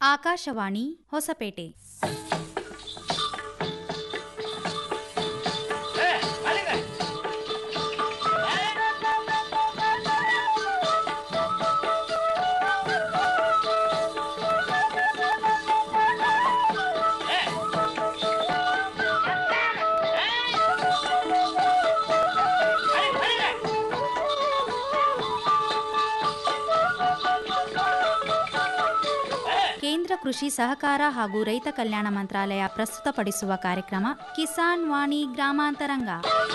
ಆಕಾಶವಾಣಿ ಹೊಸಪೇಟೆ ಕೇಂದ್ರ ಕೃಷಿ ಸಹಕಾರ ಹಾಗೂ ರೈತ ಕಲ್ಯಾಣ ಮಂತ್ರಾಲಯ ಪ್ರಸ್ತುತಪಡಿಸುವ ಕಾರ್ಯಕ್ರಮ ಕಿಸಾನ್ ವಾಣಿ ಗ್ರಾಮಾಂತರಂಗ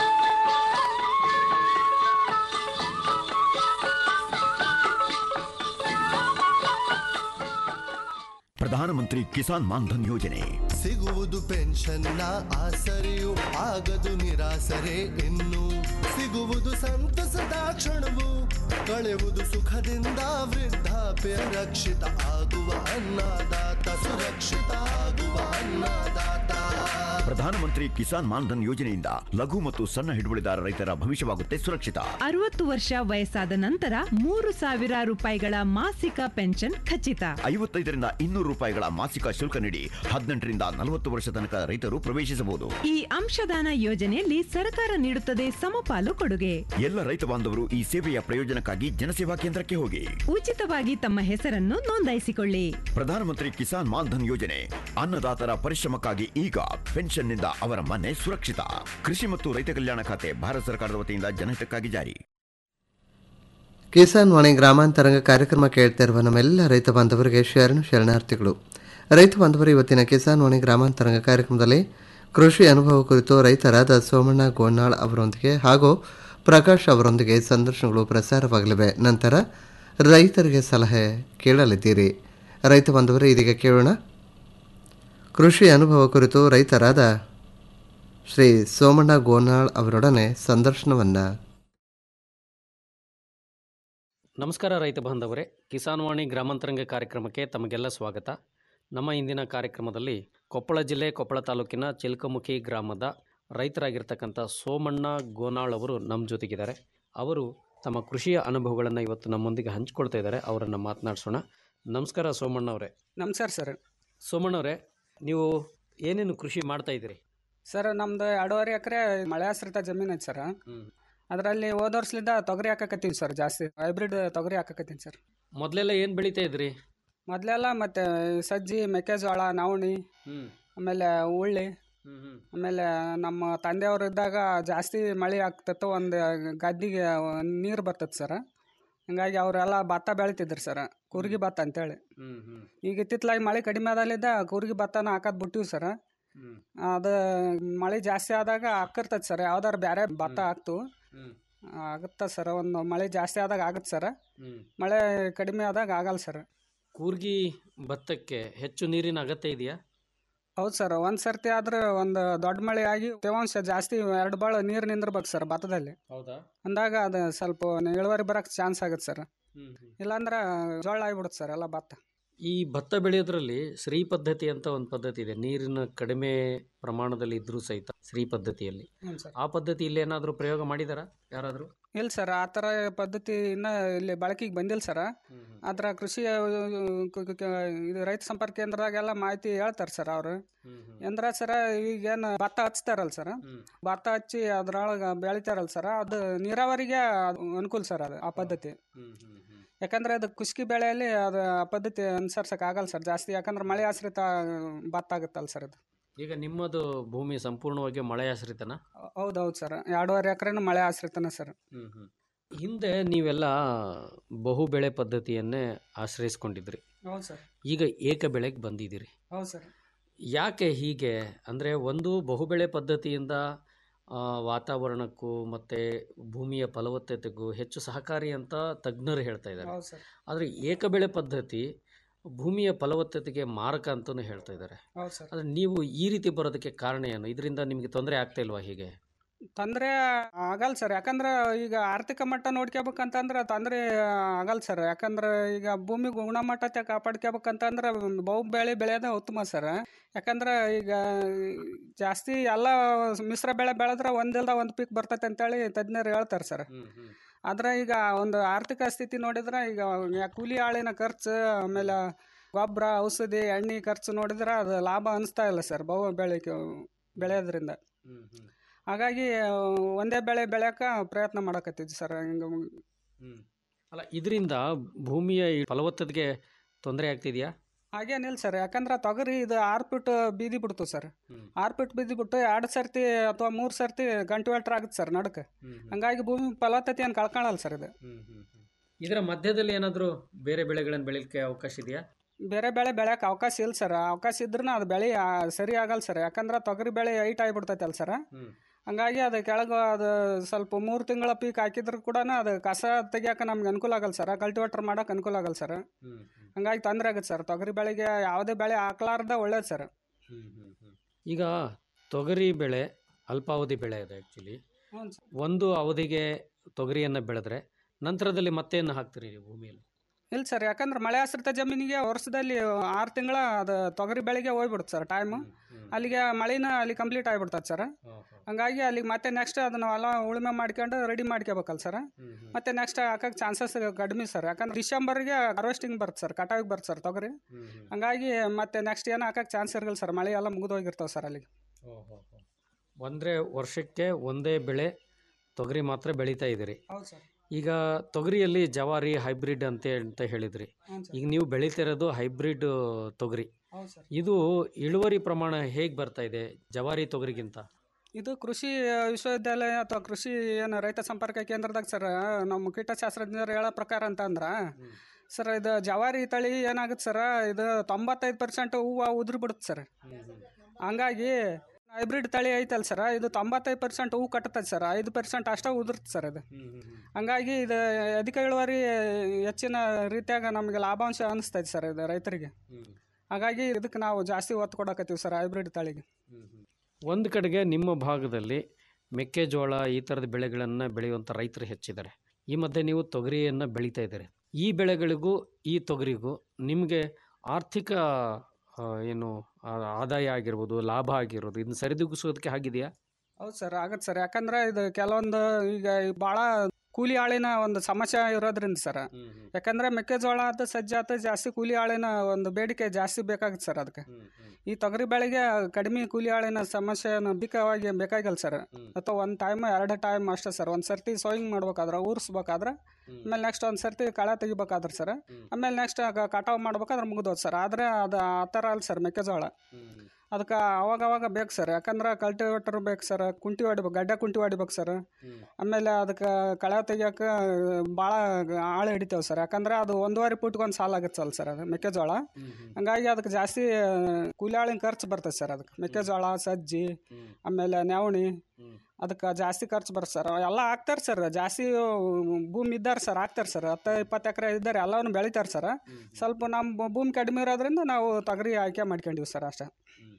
ಪ್ರಧಾನಮಂತ್ರಿ ಕಿಸಾನ್ ಮಾನ್ಧನ್ ಯೋಜನೆ ಸಿಗುವುದು ಪೆನ್ಷನ್ನ ಆಸರೆಯು ಆಗದು ನಿರಾಸರೆ ಇನ್ನು ಸಿಗುವುದು ಸಂತಸದ ಕ್ಷಣವು ಕಳೆಯುವುದು ಸುಖದಿಂದ ವೃದ್ಧಾಪ್ಯ ರಕ್ಷಿತ ಆಗುವ ಅನ್ನದಾತ ಸುರಕ್ಷಿತ ಆಗುವ ಅನ್ನದಾತ ಪ್ರಧಾನಮಂತ್ರಿ ಕಿಸಾನ್ ಮಾನ್ಧನ್ ಯೋಜನೆಯಿಂದ ಲಘು ಮತ್ತು ಸಣ್ಣ ಹಿಡುವಳಿದಾರ ರೈತರ ಭವಿಷ್ಯವಾಗುತ್ತೆ ಸುರಕ್ಷಿತ ಅರವತ್ತು ವರ್ಷ ವಯಸ್ಸಾದ ನಂತರ ಮೂರು ಸಾವಿರ ರೂಪಾಯಿಗಳ ಮಾಸಿಕ ಪೆನ್ಷನ್ ಖಚಿತ ಐವತ್ತೈದರಿಂದ ಇನ್ನೂರು ರೂಪಾಯಿಗಳ ಮಾಸಿಕ ಶುಲ್ಕ ನೀಡಿ ಹದಿನೆಂಟರಿಂದ ನಲವತ್ತು ವರ್ಷ ತನಕ ರೈತರು ಪ್ರವೇಶಿಸಬಹುದು ಈ ಅಂಶದಾನ ಯೋಜನೆಯಲ್ಲಿ ಸರ್ಕಾರ ನೀಡುತ್ತದೆ ಸಮಪಾಲು ಕೊಡುಗೆ ಎಲ್ಲ ರೈತ ಬಾಂಧವರು ಈ ಸೇವೆಯ ಪ್ರಯೋಜನಕ್ಕಾಗಿ ಜನಸೇವಾ ಕೇಂದ್ರಕ್ಕೆ ಹೋಗಿ ಉಚಿತವಾಗಿ ತಮ್ಮ ಹೆಸರನ್ನು ನೋಂದಾಯಿಸಿಕೊಳ್ಳಿ ಪ್ರಧಾನಮಂತ್ರಿ ಕಿಸಾನ್ ಮಾನ್ಧನ್ ಯೋಜನೆ ಅನ್ನದಾತರ ಪರಿಶ್ರಮಕ್ಕಾಗಿ ಈಗ ಪೆನ್ಷನ್ನಿಂದ ಅವರ ಮನೆ ಸುರಕ್ಷಿತ ಕೃಷಿ ಮತ್ತು ರೈತ ಕಲ್ಯಾಣ ಖಾತೆ ಭಾರತ ಸರ್ಕಾರದ ವತಿಯಿಂದ ಜನಹಿತಕ್ಕಾಗಿ ಜಾರಿ ಕಿಸಾನ್ ವಾಣಿ ಗ್ರಾಮಾಂತರಂಗ ಕಾರ್ಯಕ್ರಮ ಕೇಳ್ತಾ ಇರುವ ನಮ್ಮೆಲ್ಲ ರೈತ ಬಾಂಧವರಿಗೆ ಶರಣು ಶರಣಾರ್ಥಿಗಳು ರೈತ ಬಾಂಧವರು ಇವತ್ತಿನ ಕಿಸಾನ್ ವಾಣಿ ಗ್ರಾಮಾಂತರಂಗ ಕಾರ್ಯಕ್ರಮದಲ್ಲಿ ಕೃಷಿ ಅನುಭವ ಕುರಿತು ರೈತರಾದ ಸೋಮಣ್ಣ ಗೋನಾಳ್ ಅವರೊಂದಿಗೆ ಹಾಗೂ ಪ್ರಕಾಶ್ ಅವರೊಂದಿಗೆ ಸಂದರ್ಶನಗಳು ಪ್ರಸಾರವಾಗಲಿವೆ ನಂತರ ರೈತರಿಗೆ ಸಲಹೆ ಕೇಳಲಿದ್ದೀರಿ ರೈತ ಬಾಂಧವರು ಇದೀಗ ಕೇಳೋಣ ಕೃಷಿ ಅನುಭವ ಕುರಿತು ರೈತರಾದ ಶ್ರೀ ಸೋಮಣ್ಣ ಗೋನಾಳ್ ಅವರೊಡನೆ ಸಂದರ್ಶನವನ್ನು ನಮಸ್ಕಾರ ರೈತ ಬಾಂಧವರೇ ಕಿಸಾನ್ ವಾಣಿ ಗ್ರಾಮಾಂತರಂಗ ಕಾರ್ಯಕ್ರಮಕ್ಕೆ ತಮಗೆಲ್ಲ ಸ್ವಾಗತ ನಮ್ಮ ಇಂದಿನ ಕಾರ್ಯಕ್ರಮದಲ್ಲಿ ಕೊಪ್ಪಳ ಜಿಲ್ಲೆ ಕೊಪ್ಪಳ ತಾಲೂಕಿನ ಚಿಲ್ಕಮುಖಿ ಗ್ರಾಮದ ರೈತರಾಗಿರ್ತಕ್ಕಂಥ ಸೋಮಣ್ಣ ಗೋನಾಳ್ ಅವರು ನಮ್ಮ ಜೊತೆಗಿದ್ದಾರೆ ಅವರು ತಮ್ಮ ಕೃಷಿಯ ಅನುಭವಗಳನ್ನು ಇವತ್ತು ನಮ್ಮೊಂದಿಗೆ ಹಂಚಿಕೊಳ್ತಾ ಇದ್ದಾರೆ ಅವರನ್ನು ಮಾತನಾಡಿಸೋಣ ನಮಸ್ಕಾರ ಸೋಮಣ್ಣ ಅವರೇ ನಮಸ್ಕಾರ ಸರ್ ಸೋಮಣ್ಣ ಅವರೇ ನೀವು ಏನೇನು ಕೃಷಿ ಮಾಡ್ತಾ ಇದ್ದೀರಿ ಸರ್ ನಮ್ದು ಎರಡೂವರೆ ಎಕರೆ ಮಳೆ ಆಶ್ರಿತ ಜಮೀನು ಐತೆ ಸರ್ ಅದರಲ್ಲಿ ಹೋದ ವರ್ಷಲಿಂದ ತೊಗರಿ ಹಾಕಕತ್ತೀವಿ ಸರ್ ಜಾಸ್ತಿ ಹೈಬ್ರಿಡ್ ತೊಗರಿ ಹಾಕಕತ್ತೀನಿ ಸರ್ ಮೊದಲೆಲ್ಲ ಏನು ಬೆಳೀತಾ ಇದ್ರಿ ಮೊದಲೆಲ್ಲ ಮತ್ತೆ ಸಜ್ಜಿ ಮೆಕ್ಕೆಜೋಳ ನವಣಿ ಹ್ಞೂ ಆಮೇಲೆ ಉಳ್ಳಿ ಹ್ಞೂ ಹ್ಞೂ ಆಮೇಲೆ ನಮ್ಮ ತಂದೆಯವರು ಇದ್ದಾಗ ಜಾಸ್ತಿ ಮಳೆ ಆಗ್ತಿತ್ತು ಒಂದು ಗದ್ದಿಗೆ ನೀರು ಬರ್ತದೆ ಸರ್ ಹಂಗಾಗಿ ಅವರೆಲ್ಲ ಭತ್ತ ಬೆಳಿತಿದ್ರು ಸರ್ ಕೂರ್ಗಿ ಭತ್ತ ಅಂತೇಳಿ ಹ್ಞೂ ಹ್ಞೂ ಈಗ ಇತ್ತಿತ್ತಲಾಗಿ ಮಳೆ ಕಡಿಮೆ ಆದಲ್ಲಿದ್ದ ಕೂರ್ಗಿ ಭತ್ತನ ಹಾಕೋದು ಬಿಟ್ಟಿವಿ ಸರ್ ಹ್ಞೂ ಅದು ಮಳೆ ಜಾಸ್ತಿ ಆದಾಗ ಹಾಕಿರ್ತದೆ ಸರ್ ಯಾವ್ದಾರು ಬೇರೆ ಭತ್ತ ಹಾಕ್ತು ಹ್ಞೂ ಆಗುತ್ತೆ ಸರ್ ಒಂದು ಮಳೆ ಜಾಸ್ತಿ ಆದಾಗ ಆಗುತ್ತೆ ಸರ್ ಹ್ಞೂ ಮಳೆ ಕಡಿಮೆ ಆದಾಗ ಆಗಲ್ಲ ಸರ್ ಕೂರ್ಗಿ ಭತ್ತಕ್ಕೆ ಹೆಚ್ಚು ನೀರಿನ ಅಗತ್ಯ ಇದೆಯಾ ಹೌದು ಸರ್ ಒಂದು ಸರ್ತಿ ಆದ್ರೆ ಒಂದು ದೊಡ್ಡ ಮಳೆ ಆಗಿ ತೇವಾಂಶ ಜಾಸ್ತಿ ಎರಡು ಬಾಳ ನೀರು ನಿಂದಿರ್ಬೇಕು ಸರ್ ಭತ್ತದಲ್ಲಿ ಹೌದಾ ಅಂದಾಗ ಅದು ಸ್ವಲ್ಪ ಇಳುವರಿ ಬರೋಕ್ಕೆ ಚಾನ್ಸ್ ಆಗುತ್ತೆ ಸರ್ ಹ್ಮ್ ಇಲ್ಲಾಂದ್ರೆ ಜೋಳ ಆಗಿಬಿಡುತ್ತೆ ಸರ್ ಎಲ್ಲ ಭತ್ತ ಈ ಭತ್ತ ಬೆಳೆಯೋದ್ರಲ್ಲಿ ಶ್ರೀ ಪದ್ಧತಿ ಅಂತ ಒಂದು ಪದ್ಧತಿ ಇದೆ ನೀರಿನ ಕಡಿಮೆ ಪ್ರಮಾಣದಲ್ಲಿ ಇದ್ರೂ ಸಹಿತ ಶ್ರೀ ಪದ್ಧತಿಯಲ್ಲಿ ಹ್ಞೂ ಸರ್ ಆ ಪದ್ಧತಿಯಲ್ಲಿ ಏನಾದರೂ ಪ್ರಯೋಗ ಮಾಡಿದಾರಾ ಯಾರಾದರೂ ಇಲ್ಲ ಸರ್ ಆ ಥರ ಪದ್ಧತಿ ಇನ್ನೂ ಇಲ್ಲಿ ಬಳಕೆಗೆ ಬಂದಿಲ್ಲ ಸರ್ ಅದರ ಕೃಷಿ ಆ, ಕ- ಕ- ಕ- ಇದು ರೈತ ಸಂಪರ್ಕ ಕೇಂದ್ರದಾಗೆಲ್ಲ ಮಾಹಿತಿ ಹೇಳ್ತಾರೆ ಸರ್ ಅವರು ಎಂದ್ರ ಸರ ಈಗೇನು ಭತ್ತ ಹಚ್ತಾರಲ್ಲ ಸರ್ ಭತ್ತ ಹಚ್ಚಿ ಅದ್ರೊಳಗೆ ಬೆಳಿತಾರಲ್ಲ ಸರ್ ಅದು ನೀರಾವರಿಗೆ ಅದು ಅನುಕೂಲ ಸರ್ ಅದು ಆ ಪದ್ಧತಿ ಯಾಕಂದ್ರೆ ಅದು ಕುಸ್ಕಿ ಬೆಳೆಯಲ್ಲಿ ಅದು ಆ ಪದ್ಧತಿ ಅನುಸರ್ಸಕ್ಕೆ ಆಗಲ್ಲ ಸರ್ ಜಾಸ್ತಿ ಯಾಕಂದ್ರೆ ಮಳೆ ಆಶ್ರಿತ ಭತ್ತ ಆಗುತ್ತಲ್ಲ ಸರ್ ಅದು ಈಗ ನಿಮ್ಮದು ಭೂಮಿ ಸಂಪೂರ್ಣವಾಗಿ ಮಳೆ ಆಶ್ರಿತನ ಹೌದೌದು ಸರ್ ಎರಡೂವರೆ ಎಕರೆನೂ ಮಳೆ ಆಶ್ರಿತನೇ ಸರ್ ಹಿಂದೆ ನೀವೆಲ್ಲ ಬಹು ಬೆಳೆ ಪದ್ಧತಿಯನ್ನೇ ಆಶ್ರಯಿಸ್ಕೊಂಡಿದ್ರಿ ಹೌದು ಸರ್ ಈಗ ಏಕ ಬೆಳೆಗೆ ಬಂದಿದ್ದೀರಿ ಹೌದು ಸರ್ ಯಾಕೆ ಹೀಗೆ ಅಂದರೆ ಒಂದು ಬಹುಬೆಳೆ ಪದ್ಧತಿಯಿಂದ ಆ, ವಾತಾವರಣಕ್ಕೂ ಮತ್ತು ಭೂಮಿಯ ಫಲವತ್ತತೆಗೂ ಹೆಚ್ಚು ಸಹಕಾರಿ ಅಂತ ತಜ್ಞರು ಹೇಳ್ತಾ ಇದ್ದಾರೆ ಹೌದು ಸರ್ ಆದರೆ ಏಕಬೆಳೆ ಪದ್ಧತಿ ಭೂಮಿಯ ಫಲವತ್ತತೆಗೆ ಮಾರಕ ಅಂತಲೂ ಹೇಳ್ತಾ ಇದ್ದಾರೆ ಹೌದು ಸರ್ ಆದರೆ ನೀವು ಈ ರೀತಿ ಬರೋದಕ್ಕೆ ಕಾರಣ ಏನು ಇದರಿಂದ ನಿಮಗೆ ತೊಂದರೆ ಆಗ್ತಾ ಇಲ್ವಾ ಹೀಗೆ ತೊಂದರೆ ಆಗಲ್ಲ ಸರ್ ಯಾಕಂದ್ರೆ ಈಗ ಆರ್ಥಿಕ ಮಟ್ಟ ನೋಡ್ಕೋಬೇಕಂತಂದ್ರೆ ತೊಂದರೆ ಆಗಲ್ಲ ಸರ್ ಯಾಕಂದ್ರೆ ಈಗ ಭೂಮಿ ಗುಣಮಟ್ಟತೆ ಕಾಪಾಡ್ಕೋಬೇಕಂತಂದ್ರೆ ಬಹು ಬೆಳೆ ಬೆಳೆಯೋದೇ ಉತ್ತಮ ಸರ್ ಯಾಕಂದ್ರೆ ಈಗ ಜಾಸ್ತಿ ಎಲ್ಲ ಮಿಶ್ರ ಬೆಳೆ ಬೆಳೆದ್ರೆ ಒಂದಿಲ್ದ ಒಂದು ಪೀಕ್ ಬರ್ತೈತೆ ಅಂತೇಳಿ ತಜ್ಞರು ಹೇಳ್ತಾರೆ ಸರ್ ಆದ್ರೆ ಈಗ ಒಂದು ಆರ್ಥಿಕ ಸ್ಥಿತಿ ನೋಡಿದ್ರೆ ಈಗ ಯಾ- ಕೂಲಿ ಆಳಿನ ಖರ್ಚು ಆಮೇಲೆ ಗೊಬ್ಬರ ಔಷಧಿ ಎಣ್ಣೆ ಖರ್ಚು ನೋಡಿದ್ರೆ ಅದು ಲಾಭ ಅನಿಸ್ತಾ ಇಲ್ಲ ಸರ್ ಬಹು ಬೆಳೆಗೆ ಬೆಳೆಯೋದ್ರಿಂದ ಹಾಗಾಗಿ ಆ, ಒಂದೇ ಬೆಳೆ ಬೆಳೆಯೋಕೆ ಪ್ರಯತ್ನ ಮಾಡಕತ್ತಿದ್ವಿ ಸರ್ ಹಿಂಗೆ ಅಲ್ಲ ಇದರಿಂದ ಭೂಮಿಯ ಈ ಫಲವತ್ತತೆಗೆ ತೊಂದರೆ ಆಗ್ತಿದೆಯಾ ಹಾಗೇನಿಲ್ಲ ಸರ್ ಯಾಕಂದ್ರೆ ತೊಗರಿ ಇದು ಆರು ಫೀಟ್ ಬೀದಿ ಬಿಡ್ತು ಸರ್ ಆರು ಫೀಟ್ ಬೀದಿ ಬಿಟ್ಟು ಎರಡು ಸರ್ತಿ ಅಥವಾ ಮೂರು ಸರ್ತಿ ಗಂಟು ವೆಲ್ಟ್ರ್ ಆಗುತ್ತೆ ಸರ್ ನಡಕ್ಕೆ ಹಂಗಾಗಿ ಭೂಮಿ ಫಲವತ್ತತೆ ಏನು ಕಳ್ಕೊಳ್ಳಲ್ಲ ಸರ್ ಇದು ಇದರ ಮಧ್ಯದಲ್ಲಿ ಏನಾದರೂ ಬೇರೆ ಬೆಳೆಗಳನ್ನು ಬೆಳೀಲಿಕ್ಕೆ ಅವಕಾಶ ಇದೆಯಾ ಬೇರೆ ಬೆಳೆ ಬೆಳೆಯೋಕೆ ಅವಕಾಶ ಇಲ್ಲ ಸರ್ ಅವಕಾಶ ಇದ್ರೂ ಅದು ಬೆಳೆ ಆ, ಸರಿ ಆಗಲ್ಲ ಸರ್ ಯಾಕಂದ್ರೆ ತೊಗರಿ ಬೆಳೆ ಹೈಟ್ ಆಗಿಬಿಡ್ತೈತಲ್ಲ ಸರ್ ಹಂಗಾಗಿ ಅದು ಕೆಳಗೆ ಅದು ಸ್ವಲ್ಪ ಮೂರು ತಿಂಗಳ ಪೀಕ್ ಹಾಕಿದ್ರು ಕೂಡ ಅದು ಕಸ ತೆಗಿಯೋಕೆ ನಮ್ಗೆ ಅನುಕೂಲ ಆಗಲ್ಲ ಸರ್ ಕಲ್ಟಿವೇಟರ್ ಮಾಡೋಕೆ ಅನುಕೂಲ ಆಗಲ್ಲ ಸರ್ ಹಂಗಾಗಿ ತೊಂದರೆ ಆಗುತ್ತೆ ಸರ್ ತೊಗರಿ ಬೆಳೆಗೆ ಯಾವುದೇ ಬೆಳೆ ಹಾಕ್ಲಾರ್ದ ಒಳ್ಳೇದು ಸರ್ ಈಗ ತೊಗರಿ ಬೆಳೆ ಅಲ್ಪಾವಧಿ ಬೆಳೆ ಇದೆ ಆ್ಯಕ್ಚುಲಿ ಹ್ಞೂ ಸರ್ ಒಂದು ಅವಧಿಗೆ ತೊಗರಿಯನ್ನು ಬೆಳೆದ್ರೆ ನಂತರದಲ್ಲಿ ಮತ್ತೇನು ಹಾಕ್ತೀರಿ ನೀವು ಭೂಮಿಯಲ್ಲಿ ಇಲ್ಲ ಸರ್ ಯಾಕಂದ್ರೆ ಮಳೆ ಆಶ್ರಿತ ಜಮೀನಿಗೆ ವರ್ಷದಲ್ಲಿ ಆರು ತಿಂಗಳ ಅದು ತೊಗರಿ ಬೆಳೆಗೆ ಹೋಗ್ಬಿಡುತ್ತೆ ಸರ್ ಟೈಮು ಅಲ್ಲಿಗೆ ಮಳಿನ ಅಲ್ಲಿ ಕಂಪ್ಲೀಟ್ ಆಗಿಬಿಡ್ತದೆ ಸರ್ ಹಂಗಾಗಿ ಅಲ್ಲಿಗೆ ಮತ್ತೆ ನೆಕ್ಸ್ಟ್ ಅದನ್ನ ಹೊಲ ಉಳುಮೆ ಮಾಡ್ಕೊಂಡು ರೆಡಿ ಮಾಡ್ಕೋಬೇಕಲ್ಲ ಸರ್ ಮತ್ತೆ ನೆಕ್ಸ್ಟ್ ಹಾಕಕ್ಕೆ ಚಾನ್ಸಸ್ ಕಡಿಮೆ ಸರ್ ಯಾಕಂದ್ರೆ ಡಿಸೆಂಬರ್ಗೆ ಹಾರ್ವೆಸ್ಟಿಂಗ್ ಬರುತ್ತೆ ಸರ್ ಕಟಾವಿಗೆ ಬರುತ್ತೆ ಸರ್ ತೊಗರಿ ಹಂಗಾಗಿ ಮತ್ತೆ ನೆಕ್ಸ್ಟ್ ಏನು ಹಾಕಕ್ಕೆ ಚಾನ್ಸ್ ಇರಲ್ಲ ಸರ್ ಮಳೆ ಎಲ್ಲ ಮುಗಿದೋಗಿರ್ತಾವೆ ಸರ್ ಅಲ್ಲಿಗೆ ಅಂದರೆ ವರ್ಷಕ್ಕೆ ಒಂದೇ ಬೆಳೆ ತೊಗರಿ ಮಾತ್ರ ಬೆಳೀತಾ ಇದ್ದೀರಿ ಹೌದು ಸರ್ ಈಗ ತೊಗರಿಯಲ್ಲಿ ಜವಾರಿ ಹೈಬ್ರಿಡ್ ಅಂತ ಅಂತ ಹೇಳಿದ್ರಿ ಹ್ಞೂ ಸರ್ ಈಗ ನೀವು ಬೆಳೀತಿರೋದು ಹೈಬ್ರಿಡ್ ತೊಗರಿ ಹೌದು ಸರ್ ಇದು ಇಳುವರಿ ಪ್ರಮಾಣ ಹೇಗೆ ಬರ್ತಾ ಇದೆ ಜವಾರಿ ತೊಗರಿಗಿಂತ ಇದು ಕೃಷಿ ವಿಶ್ವವಿದ್ಯಾಲಯ ಅಥವಾ ಕೃಷಿ ಏನು ರೈತ ಸಂಪರ್ಕ ಕೇಂದ್ರದಾಗ ಸರ್ ನಮ್ಮ ಕೀಟಶಾಸ್ತ್ರಜ್ಞರು ಹೇಳೋ ಪ್ರಕಾರ ಅಂತ ಅಂದ್ರೆ ಸರ್ ಇದು ಜವಾರಿ ತಳಿ ಏನಾಗುತ್ತೆ ಸರ್ ಇದು ತೊಂಬತ್ತೈದು ಪರ್ಸೆಂಟ್ ಹೂವು ಉದುರಿ ಬಿಡುತ್ತೆ ಸರ್ ಹಂಗಾಗಿ ಹೈಬ್ರಿಡ್ ತಳಿ ಐತಲ್ಲ ಸರ್ ಇದು ತೊಂಬತ್ತೈದು ಪರ್ಸೆಂಟ್ ಹೂವು ಕಟ್ಟುತ್ತೆ ಸರ್ ಐದು ಪರ್ಸೆಂಟ್ ಅಷ್ಟೇ ಉದುರುತ್ತೆ ಸರ್ ಇದು ಹಂಗಾಗಿ ಇದು ಅಧಿಕ ಇಳುವರಿ ಹೆಚ್ಚಿನ ರೀತಿಯಾಗ ನಮಗೆ ಲಾಭಾಂಶ ಅನಿಸ್ತೈತೆ ಸರ್ ಇದು ರೈತರಿಗೆ ಹಾಗಾಗಿ ಇದಕ್ಕೆ ನಾವು ಜಾಸ್ತಿ ಒತ್ತು ಕೊಡಕತ್ತೀವಿ ಸರ್ ಹೈಬ್ರಿಡ್ ತಳಿಗೆ ಒಂದು ಕಡೆಗೆ ನಿಮ್ಮ ಭಾಗದಲ್ಲಿ ಮೆಕ್ಕೆಜೋಳ ಈ ಥರದ ಬೆಳೆಗಳನ್ನು ಬೆಳೆಯುವಂಥ ರೈತರು ಹೆಚ್ಚಿದ್ದಾರೆ ಈ ಮಧ್ಯೆ ನೀವು ತೊಗರಿಯನ್ನು ಬೆಳೀತಾ ಇದ್ದಾರೆ ಈ ಬೆಳೆಗಳಿಗೂ ಈ ತೊಗರಿಗೂ ನಿಮಗೆ ಆರ್ಥಿಕ ಆ, ಏನು ಆ, ಆದಾಯ ಆಗಿರ್ಬೋದು ಲಾಭ ಆಗಿರ್ಬೋದು ಇದನ್ನ ಸರಿದೂಗಿಸೋದಕ್ಕೆ ಆಗಿದೆಯಾ ಹೌದು ಸರ್ ಆಗತ್ತೆ ಸರ್ ಯಾಕಂದ್ರೆ ಇದು ಕೆಲವೊಂದು ಈಗ ಭಾಳ ಕೂಲಿ ಆಳಿನ ಒಂದು ಸಮಸ್ಯೆ ಇರೋದ್ರಿಂದ ಸರ್ ಯಾಕಂದ್ರೆ ಮೆಕ್ಕೆಜೋಳ ಆತ ಸಜ್ಜೆ ಆತ ಜಾಸ್ತಿ ಕೂಲಿ ಆಳಿನ ಒಂದು ಬೇಡಿಕೆ ಜಾಸ್ತಿ ಬೇಕಾಗುತ್ತೆ ಸರ್ ಅದಕ್ಕೆ ಈ ತೊಗರಿ ಬೆಳೆಗೆ ಕಡಿಮೆ ಕೂಲಿ ಆಳಿನ ಸಮಸ್ಯೆ ಅಧಿಕವಾಗಿ ಬೇಕಾಗಿಲ್ಲ ಸರ್ ಅಥವಾ ಒಂದು ಟೈಮ್ ಎರಡು ಟೈಮ್ ಅಷ್ಟೇ ಸರ್ ಒಂದು ಸರ್ತಿ ಸೋಯಿಂಗ್ ಮಾಡ್ಬೇಕಾದ್ರೆ ಊರಿಸ್ಬೇಕಾದ್ರೆ ಆಮೇಲೆ ನೆಕ್ಸ್ಟ್ ಒಂದು ಸರ್ತಿ ಕಳೆ ತೆಗಿಬೇಕಾದ್ರೆ ಸರ್ ಆಮೇಲೆ ನೆಕ್ಸ್ಟ್ ಕಟಾವು ಮಾಡ್ಬೇಕಾದ್ರೆ ಮುಗಿದೋದು ಸರ್ ಆದರೆ ಅದು ಆ ಥರ ಅಲ್ಲ ಸರ್ ಮೆಕ್ಕೆಜೋಳ ಅದಕ್ಕೆ ಅವಾಗ ಅವಾಗ ಬೇಕು ಸರ್ ಯಾಕಂದ್ರೆ ಕಲ್ಟಿವೇಟರ್ ಬೇಕು ಸರ್ ಕುಂಟಿ ಹೊಡಿಬೇಕು ಗಡ್ಡೆ ಕುಂಟಿ ಹೊಡಿಬೇಕು ಸರ್ ಆಮೇಲೆ ಅದಕ್ಕೆ ಕಳೆ ತೆಗಿಯೋಕೆ ಭಾಳ ಆಳು ಹಿಡಿತೇವೆ ಸರ್ ಯಾಕಂದ್ರೆ ಅದು ಒಂದೂವರೆ ಫುಟ್ಗೆ ಒಂದು ಸಾಲ ಆಗುತ್ತಲ್ಲ ಸರ್ ಅದು ಮೆಕ್ಕೆಜೋಳ ಹಂಗಾಗಿ ಅದಕ್ಕೆ ಜಾಸ್ತಿ ಕೂಲಿ ಆಳಿನ ಖರ್ಚು ಬರ್ತದೆ ಸರ್ ಅದಕ್ಕೆ ಮೆಕ್ಕೆಜೋಳ ಸಜ್ಜಿ ಆಮೇಲೆ ನವಣಿ ಅದಕ್ಕೆ ಜಾಸ್ತಿ ಖರ್ಚು ಬರುತ್ತೆ ಸರ್ ಎಲ್ಲ ಹಾಕ್ತಾರೆ ಸರ್ ಜಾಸ್ತಿ ಭೂಮಿ ಇದ್ದಾರೆ ಸರ್ ಹಾಕ್ತಾರೆ ಸರ್ ಹತ್ತು ಇಪ್ಪತ್ತು ಎಕರೆ ಇದ್ದಾರೆ ಎಲ್ಲವನ್ನು ಬೆಳಿತಾರೆ ಸರ್ ಸ್ವಲ್ಪ ನಮ್ಮ ಭೂಮಿ ಕಡಿಮೆ ಇರೋದ್ರಿಂದ ನಾವು ತೊಗರಿ ಆಯ್ಕೆ ಮಾಡ್ಕೊಂಡಿವಿ ಸರ್ ಅಷ್ಟೇ